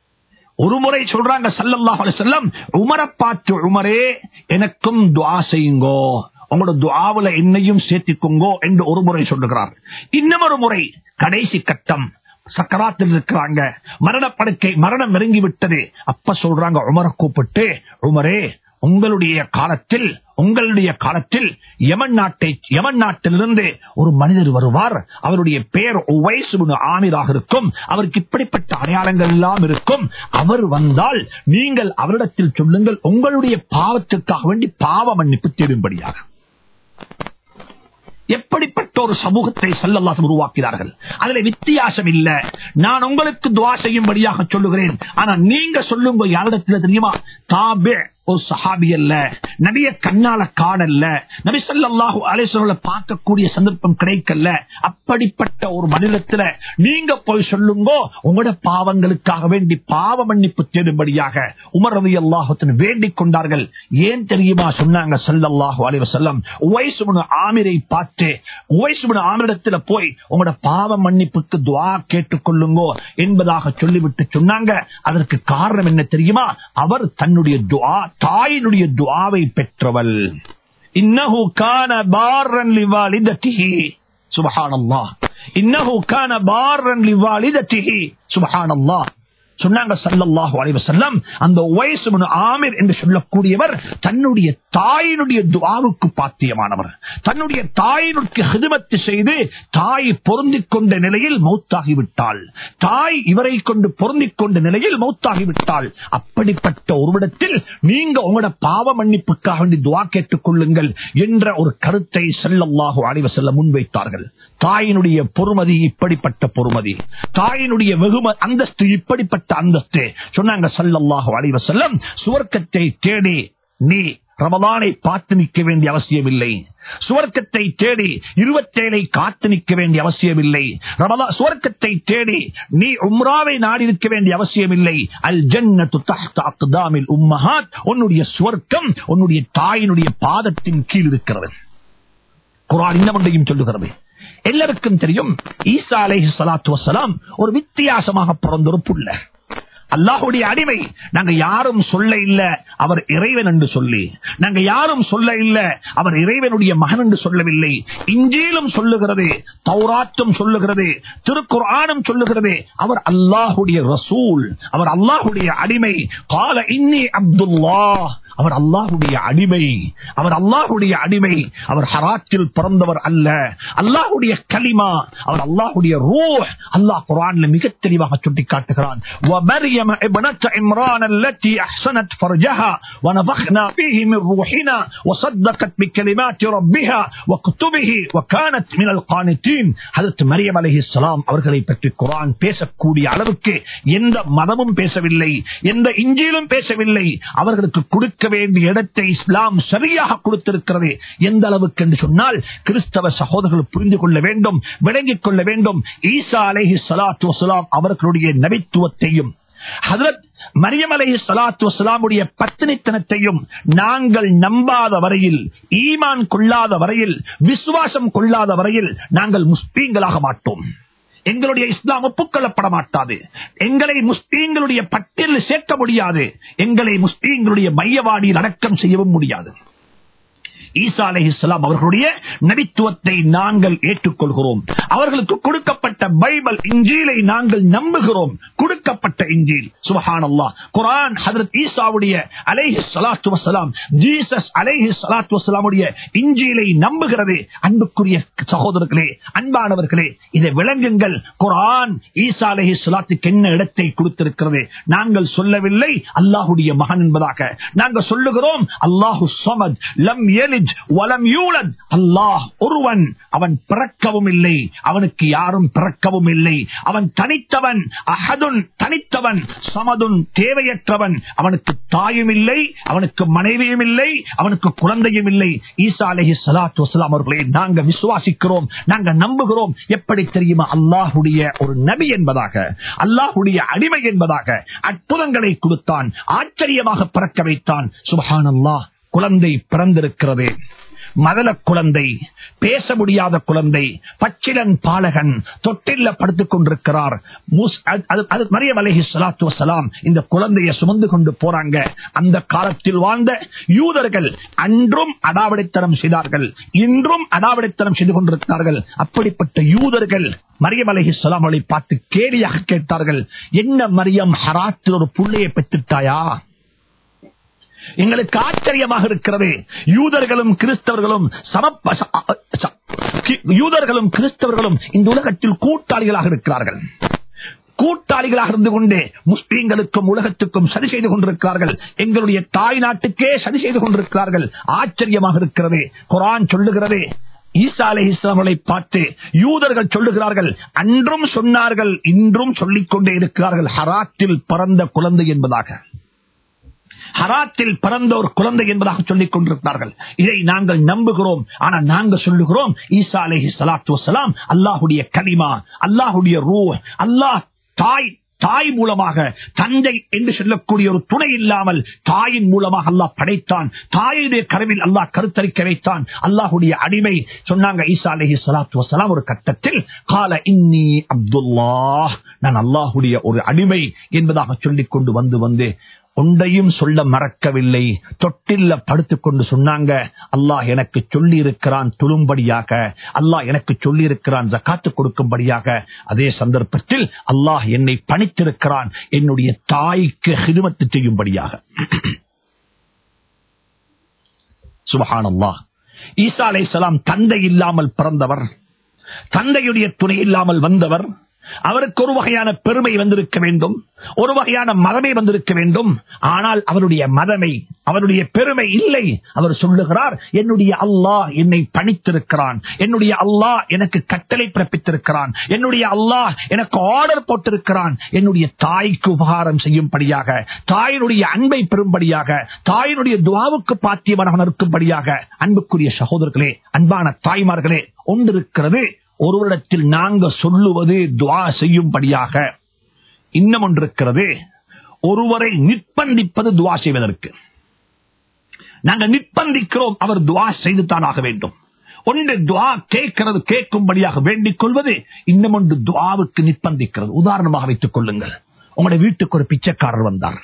ஒரு முறை சொல்றாங்க சல்லல்லாஹு அலைஹி வஸல்லம் உமரை பார்த்து உமரே எனக்கும் துஆ செய்யுங்கோ உங்களோட துஆவுல என்னையும் சேர்த்திக்குங்கோ என்று ஒரு முறை சொல்லுகிறார் இன்னும் ஒரு முறை கடைசி கட்டம் சக்கராத்தில் இருக்கிறாங்க மரணப்படுக்கை மரணம் நெருங்கி விட்டது அப்ப சொல்றாங்க உமரை கூப்பிட்டு உமரே உங்களுடைய காலத்தில் உங்களுடைய காலத்தில் யமன் நாட்டை யமன் நாட்டிலிருந்து ஒரு மனிதர் வருவார் அவருடைய பெயர் உவைசுபுனு ஆமிராக இருக்கும் அவருக்கு இப்படிப்பட்ட அடையாளங்கள் எல்லாம் இருக்கும் அவர் வந்தால் நீங்கள் அவரிடத்தில் சொல்லுங்கள் உங்களுடைய பாவத்திற்காக வேண்டி பாவ மன்னிப்பு தேடும்படியாக எப்படிப்பட்ட ஒரு சமூகத்தை சல்லல்லாசம் உருவாக்கிறார்கள் அதுல வித்தியாசம் இல்ல நான் உங்களுக்கு துவா செய்யும்படியாக சொல்லுகிறேன் ஆனா நீங்க சொல்லுங்க யாரிடத்துல தெரியுமா தாபே ஒரு சஹாபி அல்ல நபிய கண்ணால காணல்ல நபி சல்லாஹூ அலேஸ்வரர்களை பார்க்கக்கூடிய சந்தர்ப்பம் கிடைக்கல அப்படிப்பட்ட ஒரு மனிதத்துல நீங்க போய் சொல்லுங்க உங்களோட பாவங்களுக்காக வேண்டி பாவ மன்னிப்பு தேடும்படியாக உமர் ரவி அல்லாஹத்தின் வேண்டிக் கொண்டார்கள் ஏன் தெரியுமா சொன்னாங்க சல்லல்லாஹு அலைவசல்லம் உவைசுமனு ஆமிரை பார்த்து உவைசுமனு ஆமிரிடத்துல போய் உங்களோட பாவ மன்னிப்புக்கு துவா கேட்டுக்கொள்ளுங்கோ என்பதாக சொல்லிவிட்டு சொன்னாங்க அதற்கு காரணம் என்ன தெரியுமா அவர் தன்னுடைய துவா தாயினுடைய துவாவை பெற்றவள் இன்னஹு கான பார்ரன் லிவாலிதத்திஹி சுபஹானல்லாஹ் இன்னஹு கான பார்ரன் லிவாலிதத்திஹி சுபஹானல்லாஹ் சொன்னாங்க சல்லல்லாஹு அலைஹி வஸல்லம் அந்த உவைஸ் இப்னு ஆமிர் என்று சொல்லக்கூடியவர் தன்னுடைய தாயினுடைய துஆவுக்கு பாத்தியமானவர் தன்னுடைய தாயினுக்கு ஹிதமத்து செய்து தாய் பொருந்திக் கொண்ட நிலையில் மௌத்தாகிவிட்டாள் தாய் இவரை கொண்டு பொருந்திக் கொண்ட நிலையில் மௌத்தாகிவிட்டாள் அப்படிப்பட்ட ஒருவிடத்தில் நீங்க உங்களோட பாவ மன்னிப்புக்காக வேண்டி துவா கேட்டுக் கொள்ளுங்கள் என்ற ஒரு கருத்தை செல்லல்லாஹு அலைஹி வஸல்லம் முன்வைத்தார்கள் தாயினுடைய பொறுமதி இப்படிப்பட்ட பொறுமதி தாயினுடைய வெகும அந்தஸ்து இப்படிப்பட்ட அந்தஸ்து சொன்னாங்க சல்லல்லாஹு அலைஹி வஸல்லம் சுவர்க்கத்தை தேடி நீ ரமதானை பார்த்து நிற்க வேண்டிய அவசியம் இல்லை சுவர்க்கத்தை தேடி இருபத்தேழை காத்து நிற்க வேண்டிய அவசியம் இல்லை ரமலா சுவர்க்கத்தை தேடி நீ உம்ராவை நாடி இருக்க வேண்டிய அவசியம் இல்லை அல் ஜன்னத்து தஹ்த அக்தாமில் உம்மஹாத் உன்னுடைய சுவர்க்கம் உன்னுடைய தாயினுடைய பாதத்தின் கீழ் இருக்கிறது குரான் இன்னமொன்றையும் சொல்லுகிறது எல்லாருக்கும் தெரியும் ஈசா அலைஹி ஸலாத்து வஸலாம் ஒரு வித்தியாசமாக பிறந்த ஒரு புள்ள அல்லாஹுடைய அடிமை நாங்க யாரும் சொல்ல இல்ல அவர் இறைவன் என்று சொல்லி நாங்க யாரும் சொல்ல இல்ல அவர் இறைவனுடைய மகன் என்று சொல்லவில்லை இஞ்சீலும் சொல்லுகிறது தௌராத்தும் சொல்லுகிறது திருக்குர்ஆனும் சொல்லுகிறது அவர் அல்லாஹுடைய ரசூல் அவர் அல்லாஹுடைய அடிமை கால இன்னி அப்துல்லா அவர் அல்லாஹுடைய அடிமை அவர் அல்லாஹுடைய அடிமை அவர் ஹராத்தில் பிறந்தவர் அல்ல அல்லாஹுடைய கலிமா அவர் அல்லாஹுடைய ரூ அல்லாஹ் குரான்ல மிக தெளிவாக சுட்டி காட்டுகிறான் ومريم ابنة عمران التي احسنت فرجها ونفخنا فيه من روحنا وصدقت بكلمات ربها وكتبه وكانت من القانتين حضرت مريم عليه السلام அவர்களை பற்றி குரான் பேசக்கூடிய அளவுக்கு எந்த மதமும் பேசவில்லை எந்த இஞ்சிலும் பேசவில்லை அவர்களுக்கு கொடுக்க வேண்டிய இடத்தை இஸ்லாம் சரியாக கொடுத்திருக்கிறது எந்த அளவுக்கு என்று சொன்னால் கிறிஸ்தவ சகோதரர்கள் புரிந்து கொள்ள வேண்டும் விளங்கிக் கொள்ள வேண்டும் ஈசா அலைஹி ஸலாத்து வஸலாம் அவர்களுடைய நபித்துவத்தையும் ஹதரத் மரியம் அலை சலாத்து வசலாமுடைய பத்தினித்தனத்தையும் நாங்கள் நம்பாத வரையில் ஈமான் கொள்ளாத வரையில் விசுவாசம் கொள்ளாத வரையில் நாங்கள் முஸ்லீம்களாக மாட்டோம் எங்களுடைய இஸ்லாம் ஒப்புக்கொள்ளப்பட மாட்டாது எங்களை முஸ்லீம்களுடைய பட்டியலில் சேர்க்க முடியாது எங்களை முஸ்லீம்களுடைய மையவாடியில் அடக்கம் செய்யவும் முடியாது ஈசா அலை இஸ்லாம் அவர்களுடைய நபித்துவத்தை நாங்கள் ஏற்றுக்கொள்கிறோம் அவர்களுக்கு கொடுக்கப்பட்ட பைபிள் இஞ்சீலை நாங்கள் நம்புகிறோம் கொடுக்கப்பட்ட இஞ்சீல் சுபஹான் அல்லா குரான் ஹதரத் ஈசாவுடைய அலைஹி சலாத்து வசலாம் ஜீசஸ் அலைஹி சலாத்து வசலாமுடைய இஞ்சீலை நம்புகிறது அன்புக்குரிய சகோதரர்களே அன்பானவர்களே இதை விளங்குங்கள் குரான் ஈசா அலைஹி சலாத்துக்கு என்ன இடத்தை கொடுத்திருக்கிறது நாங்கள் சொல்லவில்லை அல்லாஹுடைய மகன் என்பதாக நாங்கள் சொல்லுகிறோம் அல்லாஹு சமத் லம் எலிஜ் வலம் யூலத் அல்லாஹ் ஒருவன் அவன் பிறக்கவும் இல்லை அவனுக்கு யாரும் பிறக்கவும் இல்லை அவன் தனித்தவன் அஹதுன் தனித்தவன் சமதுன் தேவையற்றவன் அவனுக்கு தாயும் இல்லை அவனுக்கு மனைவியும் இல்லை அவனுக்கு குழந்தையும் இல்லை ஈசா அலஹி சலாத்து வசலாம் அவர்களை நாங்க விசுவாசிக்கிறோம் நாங்க நம்புகிறோம் எப்படி தெரியுமா அல்லாஹுடைய ஒரு நபி என்பதாக அல்லாஹுடைய அடிமை என்பதாக அற்புதங்களை கொடுத்தான் ஆச்சரியமாக பிறக்க வைத்தான் சுபஹான் அல்லாஹ் குழந்தை பிறந்திருக்கிறது மதல குழந்தை பேச முடியாத குழந்தை பச்சிலன் பாலகன் தொட்டில்ல படுத்துக் கொண்டிருக்கிறார் மரியம் அலஹி சலாத்து வசலாம் இந்த குழந்தையை சுமந்து கொண்டு போறாங்க அந்த காலத்தில் வாழ்ந்த யூதர்கள் அன்றும் அடாவடித்தனம் செய்தார்கள் இன்றும் அடாவடித்தனம் செய்து கொண்டிருக்கிறார்கள் அப்படிப்பட்ட யூதர்கள் மரியம் அலஹி சலாமலை பார்த்து கேலியாக கேட்டார்கள் என்ன மரியம் ஹராத்தில் ஒரு புள்ளையை பெற்றுட்டாயா எங்களுக்கு ஆச்சரியமாக இருக்கிறது யூதர்களும் கிறிஸ்தவர்களும் சமப்ப யூதர்களும் கிறிஸ்தவர்களும் இந்த உலகத்தில் கூட்டாளிகளாக இருக்கிறார்கள் கூட்டாளிகளாக இருந்து கொண்டே முஸ்லீம்களுக்கும் உலகத்துக்கும் சரி செய்து கொண்டிருக்கிறார்கள் எங்களுடைய தாய் நாட்டுக்கே சரி செய்து கொண்டிருக்கிறார்கள் ஆச்சரியமாக இருக்கிறது குரான் சொல்லுகிறது ஈசா அலை இஸ்லாமலை பார்த்து யூதர்கள் சொல்லுகிறார்கள் அன்றும் சொன்னார்கள் இன்றும் சொல்லிக் கொண்டே இருக்கிறார்கள் ஹராத்தில் பிறந்த குழந்தை என்பதாக ஹராத்தில் பிறந்த ஒரு குழந்தை என்பதாக சொல்லிக் கொண்டிருக்கிறார்கள் இதை நாங்கள் நம்புகிறோம் ஆனா நாங்கள் சொல்லுகிறோம் ஈசா அலஹி சலாத்து வசலாம் அல்லாஹுடைய கனிமா அல்லாஹுடைய ரூ அல்லாஹ் தாய் தாய் மூலமாக தந்தை என்று சொல்லக்கூடிய ஒரு துணை இல்லாமல் தாயின் மூலமாக அல்லாஹ் படைத்தான் தாயுடைய கருவில் அல்லாஹ் கருத்தரிக்க வைத்தான் அல்லாஹுடைய அடிமை சொன்னாங்க ஈசா அலஹி சலாத்து வசலாம் ஒரு கட்டத்தில் கால இன்னி அப்துல்லா நான் அல்லாஹுடைய ஒரு அடிமை என்பதாக சொல்லிக் கொண்டு வந்து வந்து ஒன்றையும் சொல்ல மறக்கவில்லை தொட்டில்ல படுத்துக் கொண்டு சொன்னாங்க அல்லாஹ் எனக்கு சொல்லி இருக்கிறான் துளும்படியாக அல்லாஹ் எனக்கு சொல்லி இருக்கிறான் ஜக்காத்து கொடுக்கும்படியாக அதே சந்தர்ப்பத்தில் அல்லாஹ் என்னை பணித்திருக்கிறான் என்னுடைய தாய்க்கு ஹிதுமத்து செய்யும்படியாக சுபஹான் அல்லாஹ் ஈசா அலை தந்தை இல்லாமல் பிறந்தவர் தந்தையுடைய துணை இல்லாமல் வந்தவர் அவருக்கு ஒரு வகையான பெருமை வந்திருக்க வேண்டும் ஒரு வகையான மதமே வந்திருக்க வேண்டும் ஆனால் அவருடைய மதமை அவருடைய பெருமை இல்லை அவர் சொல்லுகிறார் என்னுடைய அல்லாஹ் என்னை பணித்திருக்கிறான் என்னுடைய அல்லாஹ் எனக்கு கட்டளை பிறப்பித்திருக்கிறான் என்னுடைய அல்லாஹ் எனக்கு ஆர்டர் போட்டிருக்கிறான் என்னுடைய தாய்க்கு உபகாரம் செய்யும்படியாக தாயினுடைய அன்பை பெறும்படியாக தாயினுடைய துவாவுக்கு பாத்தியமானவன் இருக்கும்படியாக அன்புக்குரிய சகோதரர்களே அன்பான தாய்மார்களே ஒன்றிருக்கிறது ஒருவரிடத்தில் நாங்க சொல்லுவது துவா செய்யும்படியாக இன்னும் ஒன்றிருக்கிறது ஒருவரை நிர்பந்திப்பது துவா செய்வதற்கு நாங்கள் நிர்பந்திக்கிறோம் அவர் துவா செய்துதான் ஆக வேண்டும் ஒன்று துவா கேட்கிறது கேட்கும்படியாக வேண்டிக் கொள்வது இன்னும் ஒன்று துவாவுக்கு நிர்பந்திக்கிறது உதாரணமாக வைத்துக் கொள்ளுங்கள் உங்களுடைய வீட்டுக்கு ஒரு பிச்சைக்காரர் வந்தார்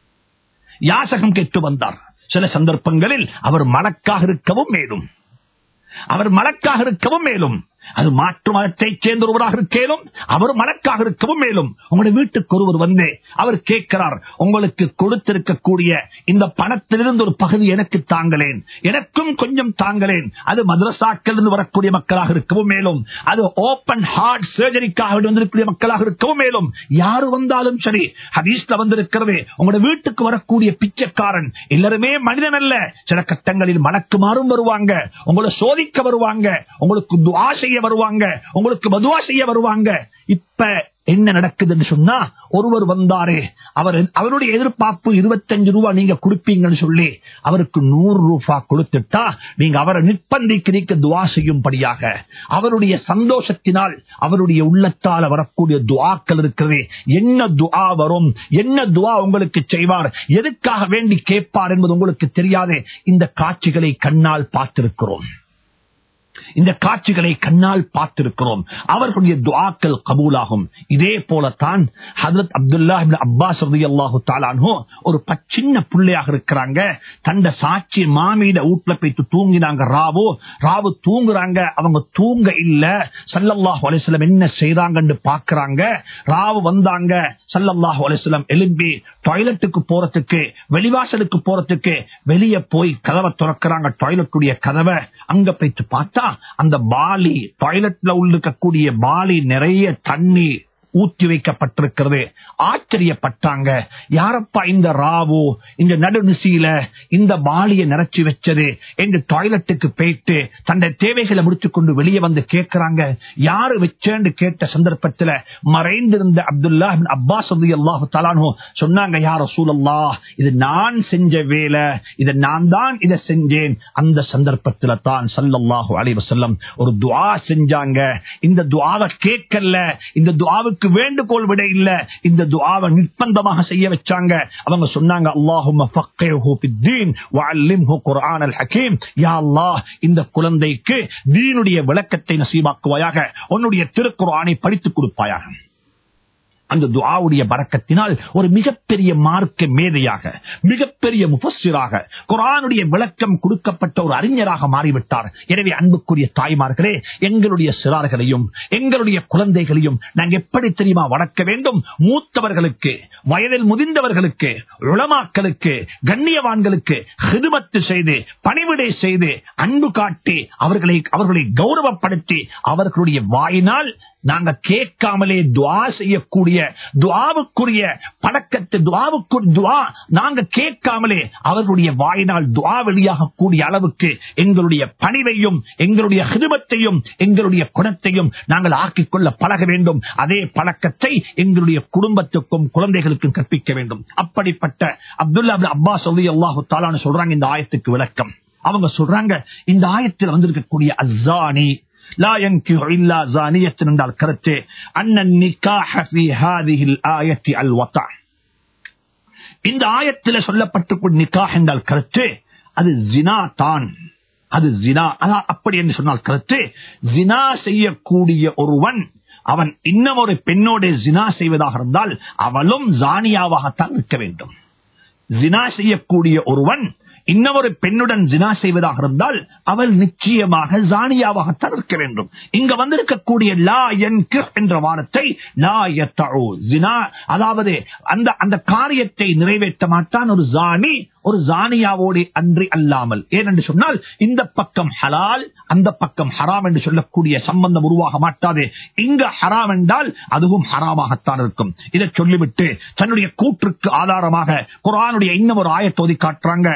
யாசகம் கேட்டு வந்தார் சில சந்தர்ப்பங்களில் அவர் மலக்காக இருக்கவும் மேலும் அவர் மலக்காக இருக்கவும் மேலும் அது மாற்று மதத்தைச் சேர்ந்த ஒருவராக இருக்கேனும் அவர் மலக்காக இருக்கவும் மேலும் உங்களுடைய வீட்டுக்கு ஒருவர் வந்து அவர் கேட்கிறார் உங்களுக்கு கொடுத்திருக்கக்கூடிய இந்த பணத்திலிருந்து ஒரு பகுதி எனக்கு தாங்களேன் எனக்கும் கொஞ்சம் தாங்களேன் அது மதரசாக்கள் இருந்து வரக்கூடிய மக்களாக இருக்கவும் மேலும் அது ஓபன் ஹார்ட் சர்ஜரிக்காக வந்திருக்கக்கூடிய மக்களாக இருக்கவும் மேலும் யாரு வந்தாலும் சரி ஹதீஸ்ல வந்திருக்கிறது உங்களுடைய வீட்டுக்கு வரக்கூடிய பிச்சைக்காரன் எல்லாருமே மனிதன் அல்ல சில கட்டங்களில் மணக்குமாறும் வருவாங்க உங்களை சோதிக்க வருவாங்க உங்களுக்கு துவா செய்ய வருவாங்க உங்களுக்கு மதுவா செய்ய வருவாங்க இப்ப என்ன நடக்குதுன்னு சொன்னா ஒருவர் வந்தாரு அவர் அவருடைய எதிர்பார்ப்பு இருபத்தஞ்சு ரூபாய் நீங்க கொடுப்பீங்கன்னு சொல்லி அவருக்கு நூறு ரூபாய் கொடுத்துட்டா நீங்க அவரை நிர்பந்திக்கிறீங்க துவா செய்யும்படியாக அவருடைய சந்தோஷத்தினால் அவருடைய உள்ளத்தால வரக்கூடிய துவாக்கள் இருக்கிறது என்ன துவா வரும் என்ன துவா உங்களுக்கு செய்வார் எதுக்காக வேண்டி கேட்பார் என்பது உங்களுக்கு தெரியாது இந்த காட்சிகளை கண்ணால் பார்த்திருக்கிறோம் இந்த காட்சிகளை கண்ணால் பார்த்திருக்கிறோம் அவர்களுடைய துவாக்கள் கபூலாகும் இதே போலத்தான் ஹதரத் அப்துல்லா அப்பாஸ் அல்லாஹு தாலானோ ஒரு சின்ன பிள்ளையாக இருக்கிறாங்க தண்ட சாட்சி மாமியிட வீட்டுல போயிட்டு தூங்கினாங்க ராவு ராவு தூங்குறாங்க அவங்க தூங்க இல்ல சல்லல்லாஹு அலிஸ்லம் என்ன செய்யறாங்கன்னு பாக்குறாங்க ராவு வந்தாங்க சல்லல்லாஹு அலிஸ்லம் எலும்பி டாய்லெட்டுக்கு போறதுக்கு வெளிவாசலுக்கு போறதுக்கு வெளியே போய் கதவை திறக்கிறாங்க டாய்லெட்டுடைய கதவை அங்க போயிட்டு பார்த்தா அந்த பாலி டாய்லெட்ல உள்ளிருக்கக்கூடிய பாலி நிறைய தண்ணி ஊற்றி வைக்கப்பட்டிருக்கிறது ஆச்சரியப்பட்டாங்க யாரப்பா இந்த ராவு இந்த நடுநிசையில இந்த பாலிய நிறைச்சி வச்சது என்று டாய்லெட்டுக்கு போயிட்டு தன்னுடைய தேவைகளை முடித்துக் கொண்டு வெளியே வந்து கேட்கிறாங்க யாரு வச்சேன்னு கேட்ட சந்தர்ப்பத்தில் மறைந்திருந்த அப்துல்லா அப்பாஸ் அல்லாஹு தலானோ சொன்னாங்க யார சூழல்லா இது நான் செஞ்ச வேலை இதை நான் தான் இதை செஞ்சேன் அந்த சந்தர்ப்பத்தில் தான் சல்லல்லாஹு அலைவ செல்லம் ஒரு துவா செஞ்சாங்க இந்த துவாவை கேட்கல இந்த துவாவுக்கு வேண்டுகோள் விட இல்ல இந்த துவாவை நிர்பந்தமாக செய்ய வச்சாங்க அவங்க சொன்னாங்க இந்த குழந்தைக்கு தீனுடைய விளக்கத்தை நசீமாக்குவாயாக உன்னுடைய திருக்குறானை படித்துக் கொடுப்பாயாக அந்த துவாவுடைய பறக்கத்தினால் ஒரு மிகப்பெரிய மார்க்க மேதையாக மிகப்பெரிய முபஸ்ஸிராக குரானுடைய விளக்கம் கொடுக்கப்பட்ட ஒரு அறிஞராக மாறிவிட்டார் எனவே அன்புக்குரிய தாய்மார்களே எங்களுடைய சிறார்களையும் எங்களுடைய குழந்தைகளையும் நாங்கள் எப்படி தெரியுமா வளர்க்க வேண்டும் மூத்தவர்களுக்கு வயதில் முதிர்ந்தவர்களுக்கு உளமாக்களுக்கு கண்ணியவான்களுக்கு ஹிதுமத்து செய்து பணிவிடை செய்து அன்பு காட்டி அவர்களை அவர்களை கௌரவப்படுத்தி அவர்களுடைய வாயினால் நாங்க கேட்காமலே துவா செய்யக்கூடிய துவாவுக்குரிய பழக்கத்தை துவாவுக்கு துவா நாங்க கேட்காமலே அவர்களுடைய வாயினால் துவா வெளியாகக்கூடிய அளவுக்கு எங்களுடைய பணிவையும் எங்களுடைய ஹிதுமத்தையும் எங்களுடைய குணத்தையும் நாங்கள் ஆக்கிக் கொள்ள பழக வேண்டும் அதே பழக்கத்தை எங்களுடைய குடும்பத்துக்கும் குழந்தைகளுக்கும் கற்பிக்க வேண்டும் அப்படிப்பட்ட அப்துல்லா அப்பா சொல்லி அல்லாஹு தாலான்னு சொல்றாங்க இந்த ஆயத்துக்கு விளக்கம் அவங்க சொல்றாங்க இந்த ஆயத்தில் வந்திருக்கக்கூடிய அஸ்ஸானி لا ينكح إلا زانية என்றால் கருத்து أن النكاح في هذه الآية الوطع இந்த ஆயத்தில் சொல்லப்பட்டிருக்கும் நிக்காஹ் என்றால் கருத்து அது ஜினா தான் அது ஜினா அப்படி என்று சொன்னால் கருத்து ஜினா செய்யக்கூடிய ஒருவன் அவன் இன்னும் ஒரு பெண்ணோட ஜினா செய்வதாக இருந்தால் அவளும் ஜானியாவாகத்தான் இருக்க வேண்டும் ஜினா செய்யக்கூடிய ஒருவன் இன்னொரு பெண்ணுடன் ஜினா செய்வதாக இருந்தால் அவள் நிச்சயமாக ஜானியாவாகத்தான் இருக்க வேண்டும் இங்க வந்திருக்கக்கூடிய லா என் என்ற வாரத்தை லா எத்தழு ஜினா அதாவது அந்த அந்த காரியத்தை நிறைவேற்ற மாட்டான் ஒரு ஜானி ஒரு ஜானியாவோடு அன்றி அல்லாமல் ஏனென்று சொன்னால் இந்த பக்கம் ஹலால் அந்த பக்கம் ஹராம் என்று சொல்லக்கூடிய சம்பந்தம் உருவாக மாட்டாது இங்க ஹராம் என்றால் அதுவும் ஹராமாகத்தான் இருக்கும் இதை சொல்லிவிட்டு தன்னுடைய கூற்றுக்கு ஆதாரமாக குரானுடைய இன்னும் ஒரு ஆயத்தோதி காட்டுறாங்க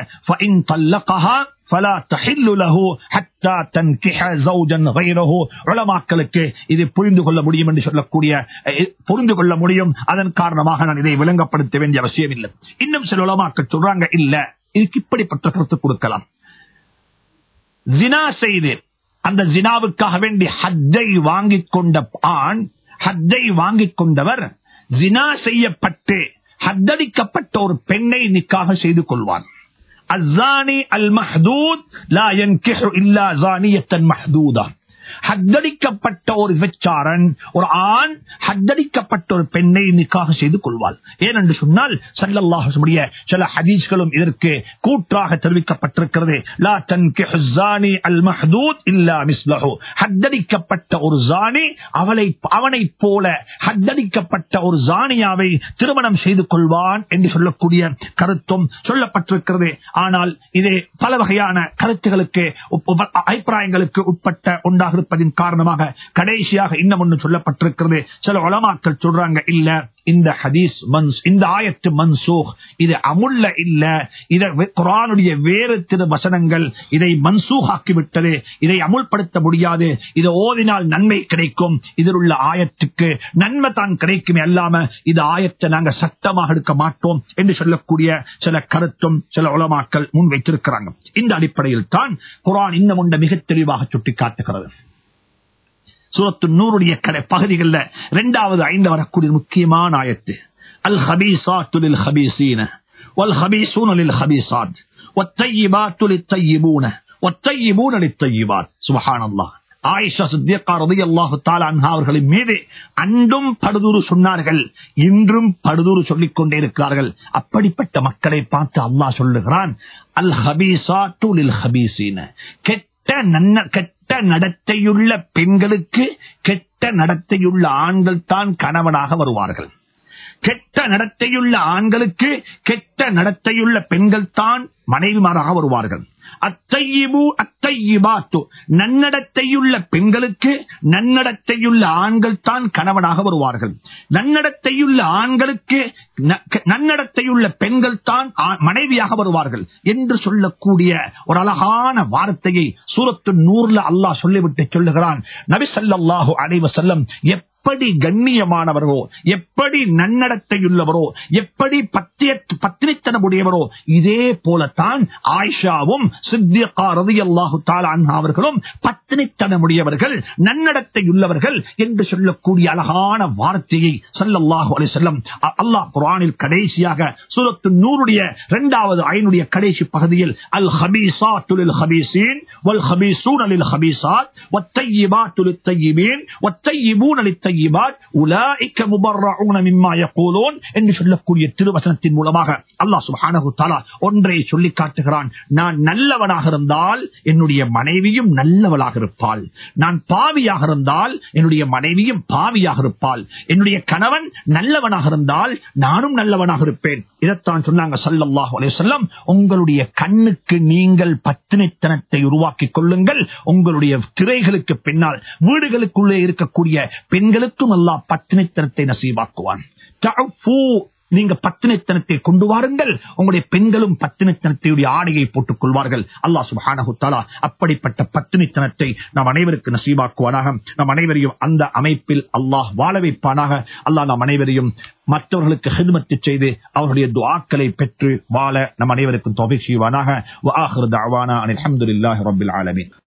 இது புரிந்து கொள்ள முடியும் என்று சொல்லக்கூடிய புரிந்து கொள்ள முடியும் அதன் காரணமாக நான் இதை விளங்கப்படுத்த வேண்டிய அவசியம் இல்லை இன்னும் சில உலமாக்கள் சொல்றாங்க இல்ல இதுக்கு இப்படிப்பட்ட கருத்து கொடுக்கலாம் ஜினா செய்து அந்த ஜினாவுக்காக வேண்டி ஹத்தை வாங்கிக் கொண்ட ஆண் ஹத்தை வாங்கிக் கொண்டவர் ஜினா செய்யப்பட்டு ஹத்தடிக்கப்பட்ட ஒரு பெண்ணை நிக்காக செய்து கொள்வார் அஸ்ஸானி அல் மஹ்தூத் லா யன்கிஹு இல்லா ஜானியத்தன் மஹ்தூதா ஹத்தடிக்கப்பட்ட ஒரு விபச்சாரன் ஒரு ஆண் ஹத்தடிக்கப்பட்ட ஒரு பெண்ணை நிக்காக செய்து கொள்வாள் ஏனென்று சொன்னால் சல்லல்லாஹுடைய சில ஹதீஸ்களும் இதற்கு கூற்றாக தெரிவிக்கப்பட்டிருக்கிறது லா தன்கிஹு ஸானி அல் மஹ்தூத் இல்லா மிஸ்லஹு ஹத்தடிக்கப்பட்ட ஒரு ஜானி அவளை அவனை போல ஹத்தடிக்கப்பட்ட ஒரு ஜானியாவை திருமணம் செய்து கொள்வான் என்று சொல்லக்கூடிய கருத்தும் சொல்லப்பட்டிருக்கிறது ஆனால் இது பல வகையான கருத்துகளுக்கு உப்- உப்- அபிப்பிராயங்களுக்கு உட்பட்ட ஒன்றாக இருப்பதின் காரணமாக கடைசியாக இன்னும் ஒன்று சொல்லப்பட்டிருக்கிறது சில உலமாக்கள் சொல்றாங்க இல்ல இந்த ஹதீஸ் மன்ஸ் இந்த ஆயத்து மன்சூக் இது அமுல்ல இல்ல இத குரானுடைய வேறு திரு வசனங்கள் இதை மன்சூக் ஆக்கிவிட்டது இதை அமுல்படுத்த முடியாது இதை ஓதினால் நன்மை கிடைக்கும் இதில் உள்ள ஆயத்துக்கு நன்மை தான் கிடைக்குமே அல்லாம இது ஆயத்தை நாங்க சட்டமாக எடுக்க மாட்டோம் என்று சொல்லக்கூடிய சில கருத்தும் சில உலமாக்கள் முன் வைத்திருக்கிறாங்க இந்த அடிப்படையில் தான் குரான் இன்னும் ஒன்றை மிக தெளிவாக சுட்டிக்காட்டுகிறது சூரத்து நூறுடைய கடை பகுதிகளில் இரண்டாவது ஐந்து வரக்கூடிய முக்கியமான ஆயத்து அல் ஹபீசாத்து லில் ஹபீசீன வல் ஹபீசூன லில் ஹபீசாத் والطيبات للطيبون والطيبون للطيبات سبحان الله ஆயிஷா சித்தியக்கா ரலியல்லாஹு தஆலா அன்ஹா அவர்களின் மீது அன்றும் படுதூறு சொன்னார்கள் இன்றும் படுதூறு சொல்லிக் கொண்டே இருக்கிறார்கள் அப்படிப்பட்ட மக்களை பார்த்து அல்லாஹ் சொல்லுகிறான் அல் ஹபீசாத்து லில் ஹபீசீன கெட்ட நன்ன கெட்ட நடத்தையுள்ள பெண்களுக்கு கெட்ட நடத்தையுள்ள ஆண்கள் தான் கணவனாக வருவார்கள் கெட்ட நடத்தையுள்ள ஆண்களுக்கு கெட்ட நடத்தையுள்ள பெண்கள் தான் மனைவிமாராக வருவார்கள் அத்தையிபு அத்தையிபாத்து நன்னடத்தையுள்ள பெண்களுக்கு நன்னடத்தையுள்ள ஆண்கள் தான் கணவனாக வருவார்கள் நன்னடத்தையுள்ள ஆண்களுக்கு ந- நன்னடத்தையுள்ள பெண்கள் தான் ஆ- மனைவியாக வருவார்கள் என்று சொல்லக்கூடிய ஒரு அழகான வார்த்தையை சூரத்து நூறுல அல்லாஹ் சொல்லிவிட்டு சொல்லுகிறான் நபி ஸல்லல்லாஹு அலைஹி வஸல்லம் எப்படி கண்ணியமானவரோ எப்படி நன்னடத்தையுள்ளவரோ எப்படி பத்திய பத்திரித்தனமுடையவரோ இதே போலத்தான் ஆயிஷாவும் சித்தியக்கா ரதியல்லாஹு தஆலா அன்ஹா அவர்களும் பத்தினித்தனமுடையவர்கள் நன்னடத்தையுள்ளவர்கள் என்று சொல்லக்கூடிய அழகான வார்த்தையை ஸல்லல்லாஹு அலைஹி வஸல்லம் அ- அல்லாஹ் குர்ஆனில் கடைசியாக சூரத்து நூறுடைய இரண்டாவது ஐனுடைய கடைசி பகுதியில் அல் ஹபீசாத்து லில் ஹபீசீன் வல் ஹபீசூன லில் ஹபீசாத் والطيبات للطيبين والطيبون للطيبات أولئك مبرعون مما يقولون என்று சொல்லக்கூடிய திருவசனத்தின் மூலமாக அல்லாஹ் சுப்ஹானஹு தஆலா ஒன்றை சொல்லி காட்டுகிறான் நான் நல்லவனாக இருந்தால் என்னுடைய மனைவியும் நல்லவளாக இருப்பாள் நான் பாவியாக இருந்தால் என்னுடைய மனைவியும் பாவியாக இருப்பாள் என்னுடைய கணவன் நல்லவனாக இருந்தால் நானும் நல்லவனாக இருப்பேன் இதைத்தான் சொன்னாங்க ஸல்லல்லாஹு அலைஹி வஸல்லம் உங்களுடைய கண்ணுக்கு நீங்கள் பத்தினித்தனத்தை உருவாக்கிக் கொள்ளுங்கள் உங்களுடைய திரைகளுக்கு பின்னால் வீடுகளுக்குள்ளே இருக்கக்கூடிய பெண்களுக்கும் அல்லாஹ் பத்தினித்தனத்தை நசீவாக்குவான் தஅஃபு, நீங்க பத்தினித்தனத்தை கொண்டு வாருங்கள் உங்களுடைய பெண்களும் பத்தினித்தனத்தையுடைய ஆடையை போட்டுக் கொள்வார்கள் அல்லாஹ் சுப்ஹானஹு தஆலா அப்படிப்பட்ட பத்தினித்தனத்தை நாம் அனைவருக்கு நசீவாக்குவானாக நம் அனைவரையும் அந்த அமைப்பில் அல்லாஹ் வாழ வைப்பானாக அல்லாஹ் நம் அனைவரையும் மற்றவர்களுக்கு ஹிதமத்து செய்து அவர்களுடைய துஆக்களை பெற்று வாழ நம் அனைவருக்கும் தொகை செய்வானாக வ ஆஹிரு தஅவானா அனில் ஹம்துலில்லாஹி ரப்பில் ஆலமீன்